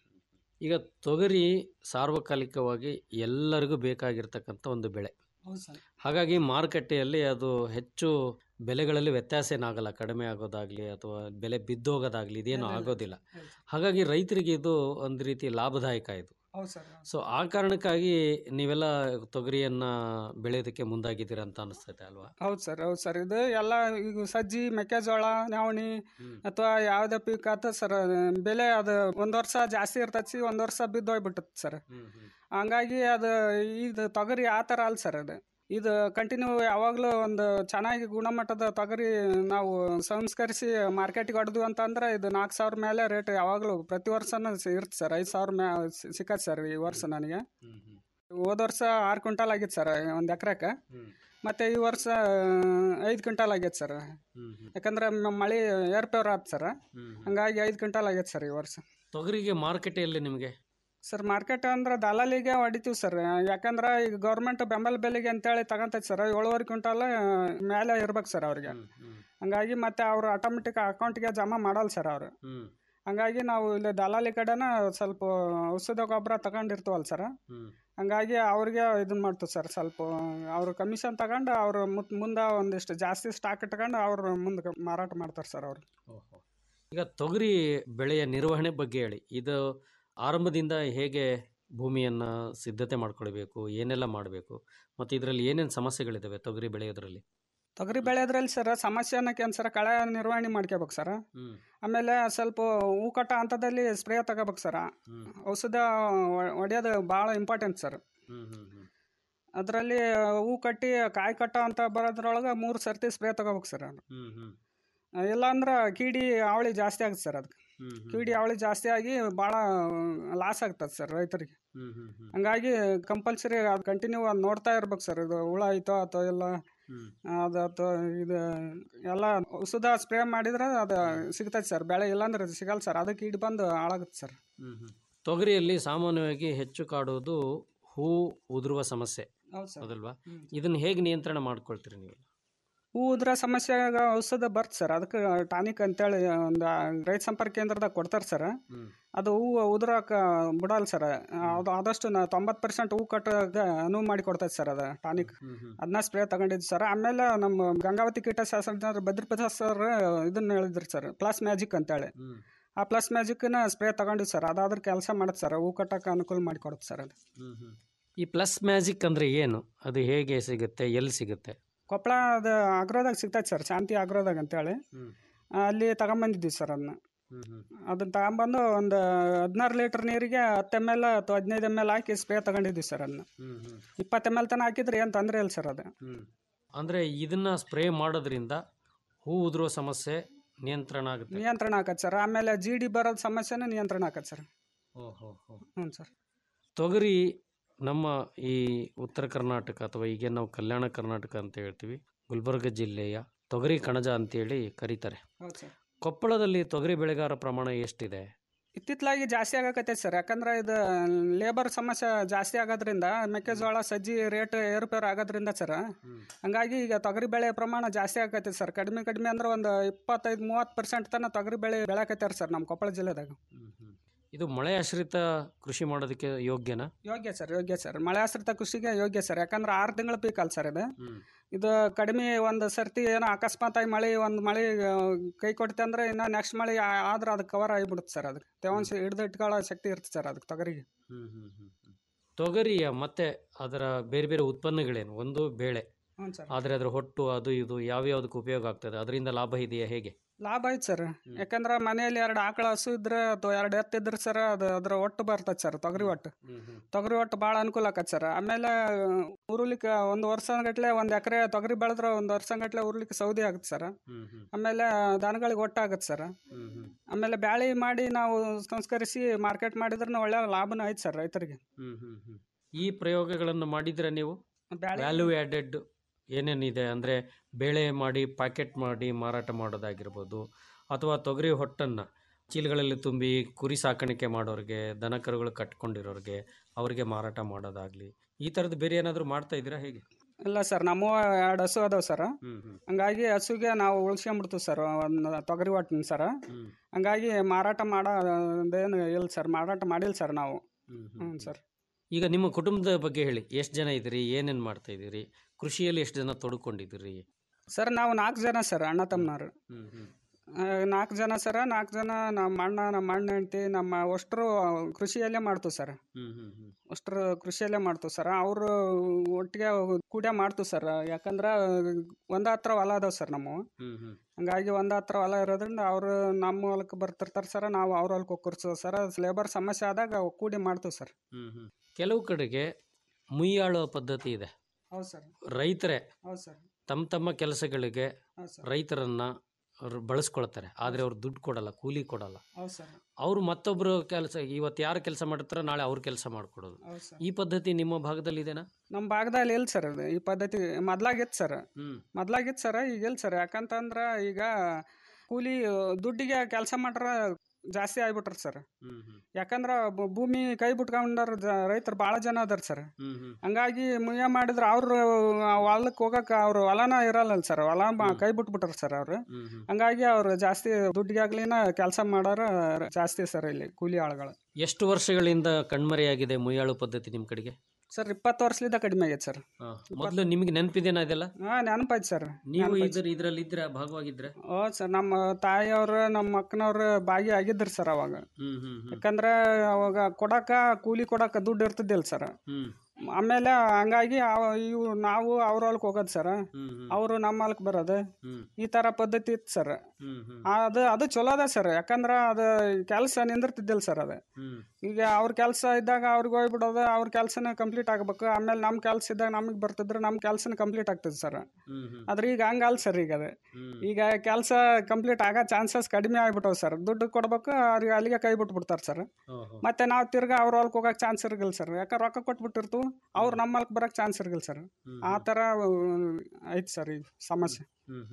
ಈಗ ತೊಗರಿ ಸಾರ್ವಕಾಲಿಕವಾಗಿ ಎಲ್ಲರಿಗೂ ಬೇಕಾಗಿರ್ತಕ್ಕಂಥ ಒಂದು ಬೆಳೆ ಹೌದು ಸರ್ ಹಾಗಾಗಿ ಮಾರುಕಟ್ಟೆಯಲ್ಲಿ ಅದು ಹೆಚ್ಚು ಬೆಲೆಗಳಲ್ಲಿ ವ್ಯತ್ಯಾಸ ಏನಾಗಲ್ಲ ಕಡಿಮೆ ಆಗೋದಾಗಲಿ ಅಥವಾ ಬೆಲೆ ಬಿದ್ದೋಗೋದಾಗಲಿ ಇದೇನು ಆಗೋದಿಲ್ಲ ಹಾಗಾಗಿ ರೈತರಿಗೆ ಇದು ಒಂದು ರೀತಿ ಲಾಭದಾಯಕ ಇದು ಹೌದು ಸರ್ ಸೊ ಆ ಕಾರಣಕ್ಕಾಗಿ ನೀವೆಲ್ಲ ತೊಗರಿಯನ್ನು ಬೆಳೆಯೋದಕ್ಕೆ ಮುಂದಾಗಿದ್ದೀರಾ ಅಂತ ಅನಿಸ್ತೈತೆ ಅಲ್ವಾ ಹೌದು ಸರ್ ಹೌದು ಸರ್ ಇದು ಎಲ್ಲ ಈಗ ಸಜ್ಜಿ ಮೆಕ್ಕೆಜೋಳ ನವಣಿ ಅಥವಾ ಯಾವುದೇ ಪೀಕ್ ಆತ ಸರ್ ಬೆಲೆ ಅದು ಒಂದು ವರ್ಷ ಜಾಸ್ತಿ ಇರ್ತೈತಿ ಒಂದು ವರ್ಷ ಬಿದ್ದು ಹೋಗ್ಬಿಟ್ಟತ್ ಸರ್ ಹಂಗಾಗಿ ಅದು ಇದು ತೊಗರಿ ಆ ಥರ ಅಲ್ಲ ಸರ್ ಅದು ಇದು ಕಂಟಿನ್ಯೂ ಯಾವಾಗಲೂ ಒಂದು ಚೆನ್ನಾಗಿ ಗುಣಮಟ್ಟದ ತೊಗರಿ ನಾವು ಸಂಸ್ಕರಿಸಿ ಮಾರ್ಕೆಟಿಗೆ ಹೊಡೆದ್ವಿ ಅಂತಂದ್ರೆ ಇದು ನಾಲ್ಕು ಸಾವಿರ ಮೇಲೆ ರೇಟ್ ಯಾವಾಗಲೂ ಪ್ರತಿ ವರ್ಷನೂ ಸಿ- ಇರುತ್ತೆ ಸರ್ ಐದು ಸಾವಿರ ಮ್ಯಾ ಸಿಕ್ಕತ್ತೆ ಸರ್ ಈ ವರ್ಷ ನನಗೆ ಹೋದ ವರ್ಷ ಆರು ಕ್ವಿಂಟಲ್ ಆಗಿತ್ತು ಸರ್ ಒಂದು ಎಕರೆಗೆ ಮತ್ತು ಈ ವರ್ಷ ಐದು ಕ್ವಿಂಟಲ್ ಆಗೈತೆ ಸರ್ ಯಾಕಂದ್ರೆ ಮ- ಮಳೆ ಏರ್ಪೇರ್ ಆಯ್ತು ಸರ್ ಹಂಗಾಗಿ ಐದು ಕ್ವಿಂಟಲ್ ಆಗೈತೆ ಸರ್ ಈ ವರ್ಷ ತೊಗರಿಗೆ ಮಾರುಕಟ್ಟೆಯಲ್ಲಿ ನಿಮಗೆ ಸರ್ ಮಾರ್ಕೆಟ್ ಅಂದ್ರೆ ದಲಾಲಿಗೆ ಹೊಡಿತೀವಿ ಸರ್ ಯಾಕಂದ್ರೆ ಈಗ ಗೌರ್ಮೆಂಟ್ ಬೆಂಬಲ ಬೆಲೆಗೆ ಅಂತೇಳಿ ತಗೊಂತೈತೆ ಸರ್ ಏಳುವರೆ ಕ್ವಿಂಟಲ್ ಮೇಲೆ ಇರ್ಬೇಕು ಸರ್ ಅವ್ರಿಗೆ ಹಂಗಾಗಿ ಮತ್ತೆ ಅವ್ರು ಆಟೋಮೆಟಿಕ್ ಅಕೌಂಟ್ಗೆ ಜಮಾ ಮಾಡಲ್ಲ ಸರ್ ಅವರು ಹಂಗಾಗಿ ನಾವು ಇಲ್ಲಿ ದಲಾಲಿ ಕಡೆನ ಸ್ವಲ್ಪ ಔಷಧ ಗೊಬ್ಬರ ತಗೊಂಡಿರ್ತೀವಲ್ಲ ಸರ್ ಹಂಗಾಗಿ ಅವ್ರಿಗೆ ಇದನ್ನ ಮಾಡ್ತೀವಿ ಸರ್ ಸ್ವಲ್ಪ ಅವ್ರು ಕಮಿಷನ್ ತಗೊಂಡು ಅವ್ರು ಮುತ್ ಮುಂದೆ ಒಂದಿಷ್ಟು ಜಾಸ್ತಿ ಸ್ಟಾಕ್ ಇಟ್ಕೊಂಡು ಅವ್ರು ಮುಂದೆ ಮಾರಾಟ ಮಾಡ್ತಾರೆ ಸರ್ ಅವರು ಈಗ ತೊಗರಿ ಬೆಳೆಯ ನಿರ್ವಹಣೆ ಬಗ್ಗೆ ಹೇಳಿ ಇದು ಆರಂಭದಿಂದ ಹೇಗೆ ಭೂಮಿಯನ್ನು ಸಿದ್ಧತೆ ಮಾಡ್ಕೊಳ್ಬೇಕು ಏನೆಲ್ಲ ಮಾಡಬೇಕು ಮತ್ತು ಇದರಲ್ಲಿ ಏನೇನು ಸಮಸ್ಯೆಗಳಿದ್ದಾವೆ ತೊಗರಿ ಬೆಳೆಯೋದ್ರಲ್ಲಿ ತೊಗರಿ ಬೆಳೆದ್ರಲ್ಲಿ ಸರ್ ಸಮಸ್ಯೆ ಅನ್ನೋಕೆ ಏನು ಸರ್ ಕಳೆ ನಿರ್ವಹಣೆ ಮಾಡ್ಕೋಬೇಕು ಸರ್ ಹ್ಮ್ ಆಮೇಲೆ ಸ್ವಲ್ಪ ಹೂ ಕಟ್ಟ ಹಂತದಲ್ಲಿ ಸ್ಪ್ರೇ ತಗೋಬೇಕು ಸರ್ ಹ್ಮ್ ಔಷಧ ಹೊ- ಹೊಡೆಯೋದು ಭಾಳ ಇಂಪಾರ್ಟೆಂಟ್ ಸರ್ ಹ್ಮ್ ಹ್ಮ್ ಹ್ಮ್ ಅದರಲ್ಲಿ ಹೂ ಕಟ್ಟಿ ಕಾಯಿ ಕಟ್ಟ ಅಂತ ಬರೋದ್ರೊಳಗೆ ಮೂರು ಸರ್ತಿ ಸ್ಪ್ರೇ ತಗೋಬೇಕು ಸರ್ ಅದು ಹ್ಮ್ ಹ್ಮ್ ಇಲ್ಲಾಂದ್ರೆ ಕೀಡಿ ಅವಳಿ ಜಾಸ್ತಿ ಆಗುತ್ತೆ ಸರ್ ಅದಕ್ಕೆ ಹ್ಮ್ ಹ್ಮ್ ಕೀಡಿ ಅವಳಿ ಜಾಸ್ತಿ ಆಗಿ ಭಾಳ ಲಾಸ್ ಆಗ್ತದೆ ಸರ್ ರೈತರಿಗೆ ಹ್ಮ್ ಹ್ಮ್ ಹ್ಮ್ ಹಂಗಾಗಿ ಕಂಪಲ್ಸರಿ ಅದು ಕಂಟಿನ್ಯೂ ಅದು ನೋಡ್ತಾ ಇರ್ಬೇಕು ಸರ್ ಇದು ಹುಳ ಐತೋ ಅಥವಾ ಇಲ್ಲ ಹ್ಮ್ ಅದು ಅಥವಾ ಇದು ಎಲ್ಲ ಔಷಧ ಸ್ಪ್ರೇ ಮಾಡಿದ್ರೆ ಅದು ಸಿಗ್ತೈತೆ ಸರ್ ಬೆಳೆ ಇಲ್ಲಾಂದ್ರೆ ಅದು ಸಿಗಲ್ಲ ಸರ್ ಅದಕ್ಕೆ ಕೀಡಿ ಬಂದು ಹಾಳಾಗುತ್ತೆ ಸರ್ ಹ್ಮ್ ಹ್ಮ್ ತೊಗರಿಯಲ್ಲಿ ಸಾಮಾನ್ಯವಾಗಿ ಹೆಚ್ಚು ಕಾಡುವುದು ಹೂ ಉದುರುವ ಸಮಸ್ಯೆ ಹೌದು ಸರ್ ಹೌದಲ್ವಾ ಹ್ಮ್. ಇದನ್ನ ಹೇಗೆ ನಿಯಂತ್ರಣ ಮಾಡ್ಕೊಳ್ತೀರಿ ನೀವು ಹೂ ಉದ್ರ ಸಮಸ್ಯೆಗ ಔಷಧ ಬರ್ತ್ ಸರ್ ಅದಕ್ಕೆ ಟಾನಿಕ್ ಅಂತೇಳಿ ಒಂದು ರೈತ ಸಂಪರ್ಕ ಕೇಂದ್ರದಾಗ ಕೊಡ್ತಾರೆ ಸರ್ ಹ್ಮ್ ಅದು ಹೂ ಉದ್ರಕ್ಕೆ ಬಿಡಲ್ಲ ಸರ್ ಅದು ಆದಷ್ಟು ನಾ ತೊಂಬತ್ತು ಪರ್ಸೆಂಟ್ ಹೂ ಕಟ್ಟೋಗೆ ಅನುವು ಮಾಡಿ ಕೊಡ್ತೈತೆ ಸರ್ ಅದು ಟಾನಿಕ್ ಹ್ಮ್ ಹ್ಮ್ ಅದನ್ನ ಸ್ಪ್ರೇ ತಗೊಂಡಿದ್ದು ಸರ್ ಆಮೇಲೆ ನಮ್ಮ ಗಂಗಾವತಿ ಕೀಟಶಾಸ್ತ್ರಜ್ಞರು ಬದ್ರಿಪ್ರಸಾದ್ ಸರ್ ಇದನ್ನ ಹೇಳಿದ್ರು ಸರ್ ಪ್ಲಸ್ ಮ್ಯಾಜಿಕ್ ಅಂತೇಳಿ ಹ್ಮ್ ಆ ಪ್ಲಸ್ ಮ್ಯಾಜಿಕ್ನ ಸ್ಪ್ರೇ ತಗೊಂಡಿದ್ದು ಸರ್ ಅದಾದ್ರೆ ಕೆಲಸ ಮಾಡುತ್ತೆ ಸರ್ ಹೂ ಕಟ್ಟಕ್ಕೆ ಅನುಕೂಲ ಮಾಡಿ ಕೊಡುತ್ತೆ ಸರ್ ಅದು ಹ್ಮ್ ಹ್ಮ್ ಈ ಪ್ಲಸ್ ಮ್ಯಾಜಿಕ್ ಅಂದ್ರೆ ಏನು ಅದು ಹೇಗೆ ಸಿಗುತ್ತೆ ಎಲ್ಲಿ ಸಿಗುತ್ತೆ ಕೊಪ್ಪಳ ಅದು ಆಗ್ರೋದಾಗ ಸಿಗ್ತೈತೆ ಸರ್ ಶಾಂತಿ ಆಗ್ರೋದಾಗ ಅಂತೇಳಿ ಹ್ಮ್ ಆ, ಅಲ್ಲಿ ತಗೊಂಬಂದಿದ್ದೀವಿ ಸರ್ ಅದನ್ನ ಹ್ಮ್ ಹ್ಮ್ ಅದನ್ನ ತಗೊಂಬಂದು ಒಂದು ಹದಿನಾರು ಲೀಟ್ರ್ ನೀರಿಗೆ ಹತ್ತು ಎಮ್ ಎಲ್ ಅಥವಾ ಹದಿನೈದು ಎಮ್ ಎಲ್ ಹಾಕಿ ಸ್ಪ್ರೇ ತಗೊಂಡಿದ್ದೀವಿ ಸರ್ ಅದನ್ನ ಹ್ಮ್ ಹ್ಮ್ ಇಪ್ಪತ್ತು ಎಮ್ ಎಲ್ ತನಕ ಹಾಕಿದ್ರೆ ಏನು ತೊಂದರೆ ಇಲ್ಲ ಸರ್ ಅದು ಹ್ಮ್ ಅಂದ್ರೆ ಇದನ್ನ ಸ್ಪ್ರೇ ಮಾಡೋದ್ರಿಂದ ಹೂ ಉದುರುವ ಸಮಸ್ಯೆ ನಿಯಂತ್ರಣ ಆಗುತ್ತೆ ನಿಯಂತ್ರಣ ಆಕತ್ತೆ ಸರ್ ಆಮೇಲೆ ಜಿ ಡಿ ಬರೋದು ಸಮಸ್ಯೆನೂ ನಿಯಂತ್ರಣ ಆಕತ್ತೆ ಸರ್ ಓಹೋ ಹೋ ಹ್ಞೂ ಸರ್ ತೊಗರಿ ನಮ್ಮ ಈ ಉತ್ತರ ಕರ್ನಾಟಕ ಅಥವಾ ಈಗ ನಾವು ಕಲ್ಯಾಣ ಕರ್ನಾಟಕ ಅಂತ ಹೇಳ್ತೀವಿ ಗುಲ್ಬರ್ಗ ಜಿಲ್ಲೆಯ ತೊಗರಿ ಕಣಜ ಅಂತೇಳಿ ಕರೀತಾರೆ ಹೌದು ಸರ್ ಕೊಪ್ಪಳದಲ್ಲಿ ತೊಗರಿ ಬೆಳೆಗಾರ ಪ್ರಮಾಣ ಎಷ್ಟಿದೆ ಇತ್ತಿತ್ತಲಾಗಿ ಜಾಸ್ತಿ ಆಗಕತ್ತೈತೆ ಸರ್ ಯಾಕಂದ್ರೆ ಇದು ಲೇಬರ್ ಸಮಸ್ಯೆ ಜಾಸ್ತಿ ಆಗೋದ್ರಿಂದ ಮೆಕ್ಕೆಜೋಳ ಸಜ್ಜಿ ರೇಟ್ ಏರುಪೇರು ಆಗೋದ್ರಿಂದ ಸರ್ ಹಂಗಾಗಿ ಈಗ ತೊಗರಿ ಬೆಳೆ ಪ್ರಮಾಣ ಜಾಸ್ತಿ ಆಗತ್ತೈತೆ ಸರ್ ಕಡಿಮೆ ಕಡಿಮೆ ಅಂದ್ರೆ ಒಂದು ಇಪ್ಪತ್ತೈದು ಮೂವತ್ತು ಪರ್ಸೆಂಟ್ ತನಕ ತೊಗರಿ ಬೆಳೆ ಬೆಳೆಕತ್ತಾರೆ ಸರ್ ನಮ್ಮ ಕೊಪ್ಪಳ ಜಿಲ್ಲೆದಾಗ ಇದು ಮಳೆ ಆಶ್ರಿತ ಕೃಷಿ ಮಾಡೋದಕ್ಕೆ ಯೋಗ್ಯನಾ ಯೋಗ್ಯ ಸರ್ ಯೋಗ್ಯ ಸರ್ ಮಳೆ ಆಶ್ರಿತ ಕೃಷಿಗೆ ಯೋಗ್ಯ ಸರ್ ಯಾಕಂದ್ರೆ ಆರು ತಿಂಗಳ ಪೀಕ್ ಅಲ್ಲ ಸರ್ ಇದು ಇದು ಕಡಿಮೆ ಒಂದು ಸರ್ತಿ ಏನೋ ಅಕಸ್ಮಾತ್ ಆಗಿ ಮಳೆ ಒಂದು ಮಳೆ ಆ, ಕೈ ಕೊಡ್ತೆ ಅಂದ್ರೆ ಇನ್ನು ನೆಕ್ಸ್ಟ್ ಮಳೆ ಆ- ಆದ್ರೆ ಅದಕ್ಕೆ ಕವರ್ ಆಗಿಬಿಡುತ್ತೆ ಸರ್ ಅದಕ್ಕೆ ತೇವಾಂಶ ಹಿಡಿದು ಇಟ್ಕೊಳ್ಳೋ ಶಕ್ತಿ ಇರುತ್ತೆ ಸರ್ ಅದಕ್ಕೆ ತೊಗರಿಗೆ ತೊಗರಿಯ ಮತ್ತೆ ಅದರ ಬೇರೆ ಬೇರೆ ಉತ್ಪನ್ನಗಳೇನು ಒಂದು ಬೇಳೆ ಹ್ಞೂ ಸರ್ ಆದರೆ ಅದರ ಹೊಟ್ಟು ಅದು ಇದು ಯಾವ್ಯಾವ್ದಕ್ಕೆ ಉಪಯೋಗ ಆಗ್ತದೆ ಅದರಿಂದ ಲಾಭ ಇದೆಯಾ ಹೇಗೆ ಲಾಭ ಐತೆ ಸರ್ ಯಾಕಂದ್ರೆ ಮನೆಯಲ್ಲಿ ಎರಡು ಆಕಳ ಹಸು ಇದ್ರೆ ಅಥವಾ ಎರಡು ಎತ್ತಿದ್ರೆ ಸರ್ ಅದು ಅದ್ರ ಒಟ್ಟು ಬರ್ತೈತೆ ಸರ್ ತೊಗರಿ ಒಟ್ಟು ತೊಗರಿ ಒಟ್ಟು ಭಾಳ ಅನುಕೂಲ ಆಕತ್ತೆ ಸರ್ ಆಮೇಲೆ ಉರುಲಿಕ್ಕೆ ಒಂದು ವರ್ಷ ಗಟ್ಲೆ ಒಂದು ಎಕರೆ ತೊಗರಿ ಬೆಳೆದ್ರೆ ಒಂದು ವರ್ಷ ಗಟ್ಲೆ ಉರುಲಿಕ್ಕೆ ಸೌದೆ ಆಗುತ್ತೆ ಸರ್ ಆಮೇಲೆ ದನಗಳಿಗೆ ಒಟ್ಟು ಆಗುತ್ತೆ ಸರ್ ಆಮೇಲೆ ಬ್ಯಾಳಿ ಮಾಡಿ ನಾವು ಸಂಸ್ಕರಿಸಿ ಮಾರ್ಕೆಟ್ ಮಾಡಿದ್ರೆ ಒಳ್ಳೆ ಲಾಭನೂ ಐತೆ ಸರ್ ರೈತರಿಗೆ ಈ ಪ್ರಯೋಗಗಳನ್ನು ಮಾಡಿದ್ರೆ ನೀವು ಬ್ಯಾಳಿ ವ್ಯಾಲ್ಯೂ ಆ್ಯಡೆಡ್ ಏನೇನಿದೆ ಅಂದರೆ ಬೇಳೆ ಮಾಡಿ ಪ್ಯಾಕೆಟ್ ಮಾಡಿ ಮಾರಾಟ ಮಾಡೋದಾಗಿರ್ಬೋದು ಅಥವಾ ತೊಗರಿ ಹೊಟ್ಟನ್ನು ಚೀಲಗಳಲ್ಲಿ ತುಂಬಿ ಕುರಿ ಸಾಕಾಣಿಕೆ ಮಾಡೋರಿಗೆ ದನ ಕರುಗಳು ಕಟ್ಕೊಂಡಿರೋರಿಗೆ ಅವರಿಗೆ ಮಾರಾಟ ಮಾಡೋದಾಗಲಿ ಈ ಥರದ್ದು ಬೇರೆ ಏನಾದರೂ ಮಾಡ್ತಾ ಇದ್ದೀರಾ ಹೇಗೆ ಇಲ್ಲ ಸರ್ ನಮ್ಮ ಎರಡು ಹಸು ಅದಾವ ಸರ್ ಹ್ಞೂ ಹ್ಞೂ ಹಂಗಾಗಿ ಹಸುಗೆ ನಾವು ಉಳ್ಸ್ಕೊಂಬಿಡ್ತೀವಿ ಸರ್ ಒಂದು ತೊಗರಿ ಒಟ್ಟಿನ ಸರ್ ಹ್ಞೂ ಹಂಗಾಗಿ ಮಾರಾಟ ಮಾಡೋದೇನು ಇಲ್ಲ ಸರ್ ಮಾರಾಟ ಮಾಡಿಲ್ಲ ಸರ್ ನಾವು ಹ್ಞೂ ಹ್ಞೂ ಸರ್ ಈಗ ನಿಮ್ಮ ಕುಟುಂಬದ ಬಗ್ಗೆ ಹೇಳಿ ಎಷ್ಟು ಜನ ಇದ್ದೀರಿ ಏನೇನು ಮಾಡ್ತಾ ಇದ್ದೀರಿ ಕೃಷಿಯಲ್ಲಿ ಎಷ್ಟು ಜನ ತೊಡ್ಕೊಂಡಿದ್ದೀರಿ ಸರ್ ನಾವು ನಾಲ್ಕು ಜನ ಸರ್ ಅಣ್ಣ ತಮ್ಮನವ್ರು ಹ್ಞೂ ಹ್ಞೂ ನಾಲ್ಕು ಜನ ಸರ ನಾಲ್ಕು ಜನ ನಮ್ಮ ಅಣ್ಣ ನಮ್ಮ ಅಣ್ಣ ಹೆಂಡ್ತಿ ನಮ್ಮ ಅಷ್ಟರು ಕೃಷಿಯಲ್ಲೇ ಮಾಡ್ತೀವಿ ಸರ್ ಹ್ಞೂ ಹ್ಞೂ ಹ್ಞೂ ಅಷ್ಟರು ಕೃಷಿಯಲ್ಲೇ ಮಾಡ್ತೀವಿ ಸರ್ ಅವರು ಒಟ್ಟಿಗೆ ಕೂಡೆ ಮಾಡ್ತೀವಿ ಸರ್ ಯಾಕಂದ್ರೆ ಒಂದ ಹತ್ರ ಹೊಲ ಅದಾವ ಸರ್ ನಮ್ಮ ಹ್ಞೂ ಹ್ಞೂ ಹಂಗಾಗಿ ಒಂದ ಹತ್ರ ಹೊಲ ಇರೋದ್ರಿಂದ ಅವರು ನಮ್ಮ ಹೊಲಕ್ಕೆ ಬರ್ತಿರ್ತಾರೆ ಸರ್ ನಾವು ಅವ್ರ ಹೊಲಕ್ಕೆ ಹೋಗ್ತಿರ್ತೀವಿ ಸರ್ ಲೇಬರ್ ಸಮಸ್ಯೆ ಆದಾಗ ಕೂಡಿ ಮಾಡ್ತೀವಿ ಸರ್ ಹ್ಞೂ ಹ್ಞೂ ಕೆಲವು ಕಡೆಗೆ ಮುಯ್ಯಾಳೋ ಪದ್ಧತಿ ಇದೆ ಹೌದು ಸರ್ ರೈತರೇ ಹೌದು ಸರ್ ತಮ್ಮ ತಮ್ಮ ಕೆಲಸಗಳಿಗೆ ಹೌದು ಸರ್ ರೈತರನ್ನ ಅವ್ರು ಬಳಸ್ಕೊಳ್ತಾರೆ ಆದರೆ ಅವ್ರು ದುಡ್ಡು ಕೊಡಲ್ಲ ಕೂಲಿ ಕೊಡಲ್ಲ ಹೌದು ಸರ್ ಅವರು ಮತ್ತೊಬ್ಬರು ಕೆಲಸ ಇವತ್ತು ಯಾರು ಕೆಲಸ ಮಾಡಿರ್ತಾರೋ ನಾಳೆ ಅವ್ರು ಕೆಲಸ ಮಾಡಿಕೊಡೋದು ಹೌದು ಸರ್ ಈ ಪದ್ಧತಿ ನಿಮ್ಮ ಭಾಗದಲ್ಲಿ ಇದೆನಾ ನಮ್ಮ ಭಾಗದಲ್ಲಿ ಇಲ್ಲ ಸರ್ ಇದು ಈ ಪದ್ಧತಿ ಮೊದ್ಲಾಗಿತ್ತು ಸರ್ ಹ್ಞೂ ಮೊದ್ಲಾಗಿತ್ತು ಸರ್ ಈಗ ಇಲ್ಲ ಸರ್ ಯಾಕಂತಂದ್ರೆ ಈಗ ಕೂಲಿ ದುಡ್ಡಿಗೆ ಕೆಲಸ ಮಾಡ್ರ ಜಾಸ್ತಿ ಆಗ್ಬಿಟ್ರ ಸರ್ ಹ್ಞೂ ಹ್ಞೂ ಯಾಕಂದ್ರೆ ಬ- ಭೂಮಿ ಕೈ ಬಿಟ್ಕೊಂಡಾರ ರೈತರು ಭಾಳ ಜನ ಅದಾರ ಸರ್ ಹ್ಞೂ ಹ್ಞೂ ಹಂಗಾಗಿ ಮುಯ್ಯ ಮಾಡಿದ್ರೆ ಅವ್ರು ಹೊಲಕ್ಕೆ ಹೋಗಕ್ಕೆ ಅವ್ರು ಹೊಲನ ಇರಲ್ಲ ಸರ್ ಹೊಲ ಮ- ಕೈ ಬಿಟ್ಬಿಟ್ರ ಸರ್ ಅವ್ರು ಹ್ಞೂ ಹ್ಞೂ ಹಂಗಾಗಿ ಅವ್ರು ಜಾಸ್ತಿ ದುಡ್ಡಿಗಾಗ್ಲಿನ ಕೆಲಸ ಮಾಡೋರು ಜಾಸ್ತಿ ಸರ್ ಇಲ್ಲಿ ಕೂಲಿ ಆಳುಗಳು ಎಷ್ಟು ವರ್ಷಗಳಿಂದ ಕಣ್ಮರೆಯಾಗಿದೆ ಮುಯ್ಯಾಳು ಪದ್ಧತಿ ನಿಮ್ಮ ಕಡೆಗೆ ಸರ್ ಇಪ್ಪತ್ತು ವರ್ಷಲಿಂದ ಕಡಿಮೆ ಆಗೈತೆ ಸರ್ ಹಾಂ ಮೊದಲು ನಿಮಗೆ ನೆನಪಿದೆನಾ ಇದೆಲ್ಲ ಹಾಂ ನೆನಪಾಯ್ತು ಸರ್ ನೀವು ಇದ್ರ ಇದರಲ್ಲಿ ಇದ್ರೆ ಭಾಗವಾಗಿದ್ರೆ ಓ ಸರ್ ನಮ್ಮ ತಾಯಿಯವ್ರು ನಮ್ಮ ಅಕ್ಕನವ್ರು ಭಾಗಿ ಆಗಿದ್ರು ಸರ್ ಅವಾಗ ಹ್ಞೂ ಹ್ಞೂ ಹ್ಞೂ ಯಾಕಂದ್ರೆ ಅವಾಗ ಕೊಡಾಕ ಕೂಲಿ ಕೊಡಾಕ ದುಡ್ಡು ಇರ್ತಿದ್ದಿಲ್ಲ ಸರ್ ಹ್ಞೂ ಆಮೇಲೆ ಹಂಗಾಗಿ ಅವ- ಇವು ನಾವು ಅವ್ರ ಹೊಲಕ್ಕೆ ಹೋಗೋದು ಸರ್ ಅವರು ನಮ್ಮ ಹೊಲಕ್ಕೆ ಬರೋದು ಈ ಥರ ಪದ್ಧತಿ ಇತ್ತು ಸರ್ ಅದು ಅದು ಚಲೋ ಅದ ಸರ್ ಯಾಕಂದ್ರೆ ಅದು ಕೆಲಸ ನಿಂದಿರ್ತಿದ್ದಿಲ್ಲ ಸರ್ ಅದು ಈಗ ಅವ್ರ ಕೆಲಸ ಇದ್ದಾಗ ಅವ್ರಿಗೆ ಹೋಗ್ಬಿಡೋದು ಅವ್ರ ಕೆಲಸನ ಕಂಪ್ಲೀಟ್ ಆಗ್ಬೇಕು ಆಮೇಲೆ ನಮ್ಮ ಕೆಲಸ ಇದ್ದಾಗ ನಮಗೆ ಬರ್ತಿದ್ರೆ ನಮ್ಮ ಕೆಲಸನ ಕಂಪ್ಲೀಟ್ ಆಗ್ತದೆ ಸರ್ ಆದ್ರೆ ಈಗ ಹಂಗಲ್ಲ ಸರ್ ಈಗ ಅದು ಈಗ ಕೆಲಸ ಕಂಪ್ಲೀಟ್ ಆಗೋ ಚಾನ್ಸಸ್ ಕಡಿಮೆ ಆಗ್ಬಿಟ್ಟವು ಸರ್ ದುಡ್ಡು ಕೊಡ್ಬೇಕು ಅವ್ರಿಗೆ ಅಲ್ಲಿಗೆ ಕೈ ಬಿಟ್ಬಿಡ್ತಾರೆ ಸರ್ ಮತ್ತೆ ನಾವು ತಿರ್ಗಾ ಅವ್ರ ಹೊಲಕ್ಕೆ ಹೋಗಕ್ಕೆ ಚಾನ್ಸ್ ಇರಗಿಲ್ಲ ಸರ್ ಯಾಕಂದ್ರೆ ರೊಕ್ಕ ಕೊಟ್ಬಿಟ್ಟಿರ್ತು ಅವ್ರು ನಮ್ಮ ಹೊಲಕ್ಕೆ ಬರಕ್ಕೆ ಚಾನ್ಸ್ ಇರಗಿಲ್ಲ ಸರ್ ಆ ಥರ ಐತೆ ಸರ್ ಈ ಸಮಸ್ಯೆ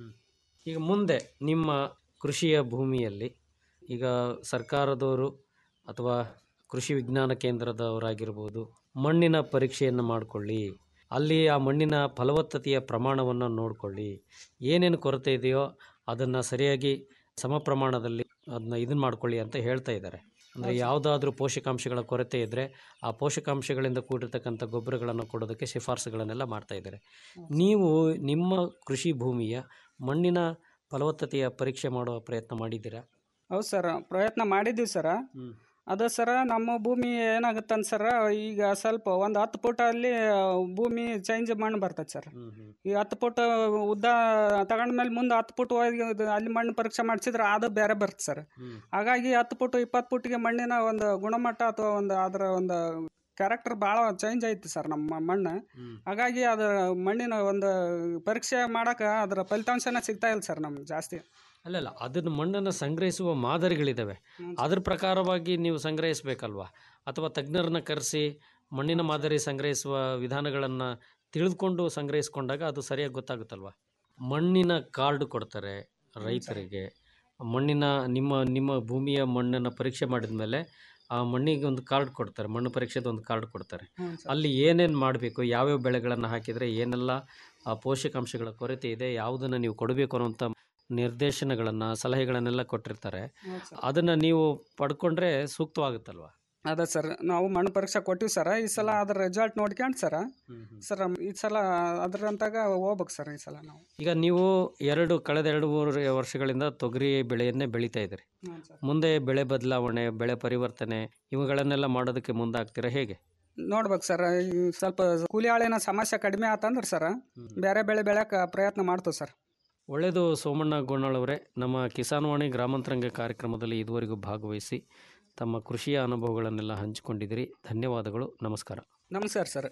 ಈಗ ಮುಂದೆ ನಿಮ್ಮ ಕೃಷಿಯ ಭೂಮಿಯಲ್ಲಿ ಈಗ ಸರ್ಕಾರದವರು ಅಥವಾ ಕೃಷಿ ವಿಜ್ಞಾನ ಕೇಂದ್ರದವರಾಗಿರ್ಬೋದು ಮಣ್ಣಿನ ಪರೀಕ್ಷೆಯನ್ನು ಮಾಡಿಕೊಳ್ಳಿ ಅಲ್ಲಿ ಆ ಮಣ್ಣಿನ ಫಲವತ್ತತೆಯ ಪ್ರಮಾಣವನ್ನು ನೋಡಿಕೊಳ್ಳಿ ಏನೇನು ಕೊರತೆ ಇದೆಯೋ ಅದನ್ನು ಸರಿಯಾಗಿ ಸಮ ಪ್ರಮಾಣದಲ್ಲಿ ಅದನ್ನ ಇದನ್ನು ಮಾಡ್ಕೊಳ್ಳಿ ಅಂತ ಹೇಳ್ತಾ ಇದ್ದಾರೆ ಅಂದರೆ ಯಾವುದಾದ್ರೂ ಪೋಷಕಾಂಶಗಳ ಕೊರತೆ ಇದ್ದರೆ ಆ ಪೋಷಕಾಂಶಗಳಿಂದ ಕೂಡಿರ್ತಕ್ಕಂಥ ಗೊಬ್ಬರಗಳನ್ನು ಕೊಡೋದಕ್ಕೆ ಶಿಫಾರಸುಗಳನ್ನೆಲ್ಲ ಮಾಡ್ತಾ ಇದ್ದಾರೆ ನೀವು ನಿಮ್ಮ ಕೃಷಿ ಭೂಮಿಯ ಮಣ್ಣಿನ ಫಲವತ್ತತೆಯ ಪರೀಕ್ಷೆ ಮಾಡುವ ಪ್ರಯತ್ನ ಮಾಡಿದ್ದೀರಾ ಹೌದು ಸರ್ ಪ್ರಯತ್ನ ಮಾಡಿದ್ದೀವಿ ಸರ ಅದ ಸರ ನಮ್ಮ ಭೂಮಿ ಏನಾಗುತ್ತೆ ಸರ ಈಗ ಸ್ವಲ್ಪ ಒಂದು ಹತ್ತು ಫುಟಲ್ಲಿ ಭೂಮಿ ಚೇಂಜ್ ಮಣ್ಣು ಬರ್ತದೆ ಸರ್ ಈ ಹತ್ತು ಫುಟ್ ಉದ್ದ ತಗೊಂಡ್ಮೇಲೆ ಮುಂದೆ ಹತ್ತು ಫುಟ್ ಹೋಗಿ ಅದು ಅಲ್ಲಿ ಮಣ್ಣು ಪರೀಕ್ಷೆ ಮಾಡಿಸಿದ್ರೆ ಅದು ಬೇರೆ ಬರುತ್ತೆ ಸರ್ ಹಾಗಾಗಿ ಹತ್ತು ಫುಟ್ ಇಪ್ಪತ್ತು ಫುಟ್ಗೆ ಮಣ್ಣಿನ ಒಂದು ಗುಣಮಟ್ಟ ಅಥವಾ ಒಂದು ಅದರ ಒಂದು ಕ್ಯಾರೆಕ್ಟರ್ ಭಾಳ ಚೇಂಜ್ ಐತಿ ಸರ್ ನಮ್ಮ ಮಣ್ಣು ಹಾಗಾಗಿ ಅದು ಮಣ್ಣಿನ ಒಂದು ಪರೀಕ್ಷೆ ಮಾಡೋಕೆ ಅದರ ಫಲಿತಾಂಶನ ಸಿಗ್ತಾ ಇಲ್ಲ ಸರ್ ನಮ್ಗೆ ಜಾಸ್ತಿ ಅಲ್ಲಲ್ಲ ಅದನ್ನು ಮಣ್ಣನ್ನು ಸಂಗ್ರಹಿಸುವ ಮಾದರಿಗಳಿದ್ದಾವೆ ಅದ್ರ ಪ್ರಕಾರವಾಗಿ ನೀವು ಸಂಗ್ರಹಿಸಬೇಕಲ್ವಾ ಅಥವಾ ತಜ್ಞರನ್ನ ಕರೆಸಿ ಮಣ್ಣಿನ ಮಾದರಿ ಸಂಗ್ರಹಿಸುವ ವಿಧಾನಗಳನ್ನು ತಿಳಿದುಕೊಂಡು ಸಂಗ್ರಹಿಸ್ಕೊಂಡಾಗ ಅದು ಸರಿಯಾಗಿ ಗೊತ್ತಾಗುತ್ತಲ್ವಾ ಮಣ್ಣಿನ ಕಾರ್ಡ್ ಕೊಡ್ತಾರೆ ರೈತರಿಗೆ ಮಣ್ಣಿನ ನಿಮ್ಮ ನಿಮ್ಮ ಭೂಮಿಯ ಮಣ್ಣನ್ನು ಪರೀಕ್ಷೆ ಮಾಡಿದ ಮೇಲೆ ಆ ಮಣ್ಣಿಗೆ ಒಂದು ಕಾರ್ಡ್ ಕೊಡ್ತಾರೆ ಮಣ್ಣು ಪರೀಕ್ಷೆದ ಒಂದು ಕಾರ್ಡ್ ಕೊಡ್ತಾರೆ ಹ್ಞೂ ಸರ್ ಅಲ್ಲಿ ಏನೇನು ಮಾಡಬೇಕು ಯಾವ್ಯಾವ ಬೆಳೆಗಳನ್ನು ಹಾಕಿದರೆ ಏನೆಲ್ಲ ಆ ಪೋಷಕಾಂಶಗಳ ಕೊರತೆ ಇದೆ ಯಾವುದನ್ನು ನೀವು ಕೊಡಬೇಕು ಅನ್ನೋಂಥ ನಿರ್ದೇಶನಗಳನ್ನು ಸಲಹೆಗಳನ್ನೆಲ್ಲ ಕೊಟ್ಟಿರ್ತಾರೆ ಹೌದು ಸರ್ ಅದನ್ನು ನೀವು ಪಡ್ಕೊಂಡ್ರೆ ಸೂಕ್ತವಾಗುತ್ತಲ್ವಾ ಅದ ಸರ್ ನಾವು ಮಣ್ಣು ಪರೀಕ್ಷೆ ಕೊಟ್ಟಿವಿ ಸರ್ ಈ ಸಲ ಅದ್ರ ರಿಸಲ್ಟ್ ನೋಡ್ಕೊಂಡು ಸರ್ ಸರ್ ಈ ಸಲ ಅದ್ರಂತಾಗ ಹೋಗ್ಬೇಕು ಸರ್ ಈ ಸಲ ನಾವು ಈಗ ನೀವು ಎರಡು ಕಳೆದ ಎರಡು ಮೂರು ವರ್ಷಗಳಿಂದ ತೊಗರಿ ಬೆಳೆಯನ್ನೇ ಬೆಳೀತಾ ಇದ್ದೀರಿ ಹ್ಞೂ ಸರ್ ಮುಂದೆ ಬೆಳೆ ಬದಲಾವಣೆ ಬೆಳೆ ಪರಿವರ್ತನೆ ಇವುಗಳನ್ನೆಲ್ಲ ಮಾಡೋದಕ್ಕೆ ಮುಂದಾಗ್ತೀರಾ ಹೇಗೆ ನೋಡ್ಬೇಕು ಸರ್ ಈ ಸ್ವಲ್ಪ ಕೂಲಿ ಆಳಿನ ಸಮಸ್ಯೆ ಕಡಿಮೆ ಆತಂದ್ರೆ ಸರ್ ಬೇರೆ ಬೆಳೆ ಬೆಳೆಯಕ್ಕೆ ಪ್ರಯತ್ನ ಮಾಡ್ತೀವಿ ಸರ್ ಒಳ್ಳೆಯದು ಸೋಮಣ್ಣ ಗೋಣಾಳವರೇ ನಮ್ಮ ಕಿಸಾನ್ವಾಣಿ ಗ್ರಾಮಾಂತರಂಗ ಕಾರ್ಯಕ್ರಮದಲ್ಲಿ ಇದುವರೆಗೂ ಭಾಗವಹಿಸಿ ತಮ್ಮ ಕೃಷಿಯ ಅನುಭವಗಳನ್ನೆಲ್ಲ ಹಂಚಿಕೊಂಡಿದ್ದೀರಿ ಧನ್ಯವಾದಗಳು ನಮಸ್ಕಾರ ನಮಸ್ಕಾರ ಸರ್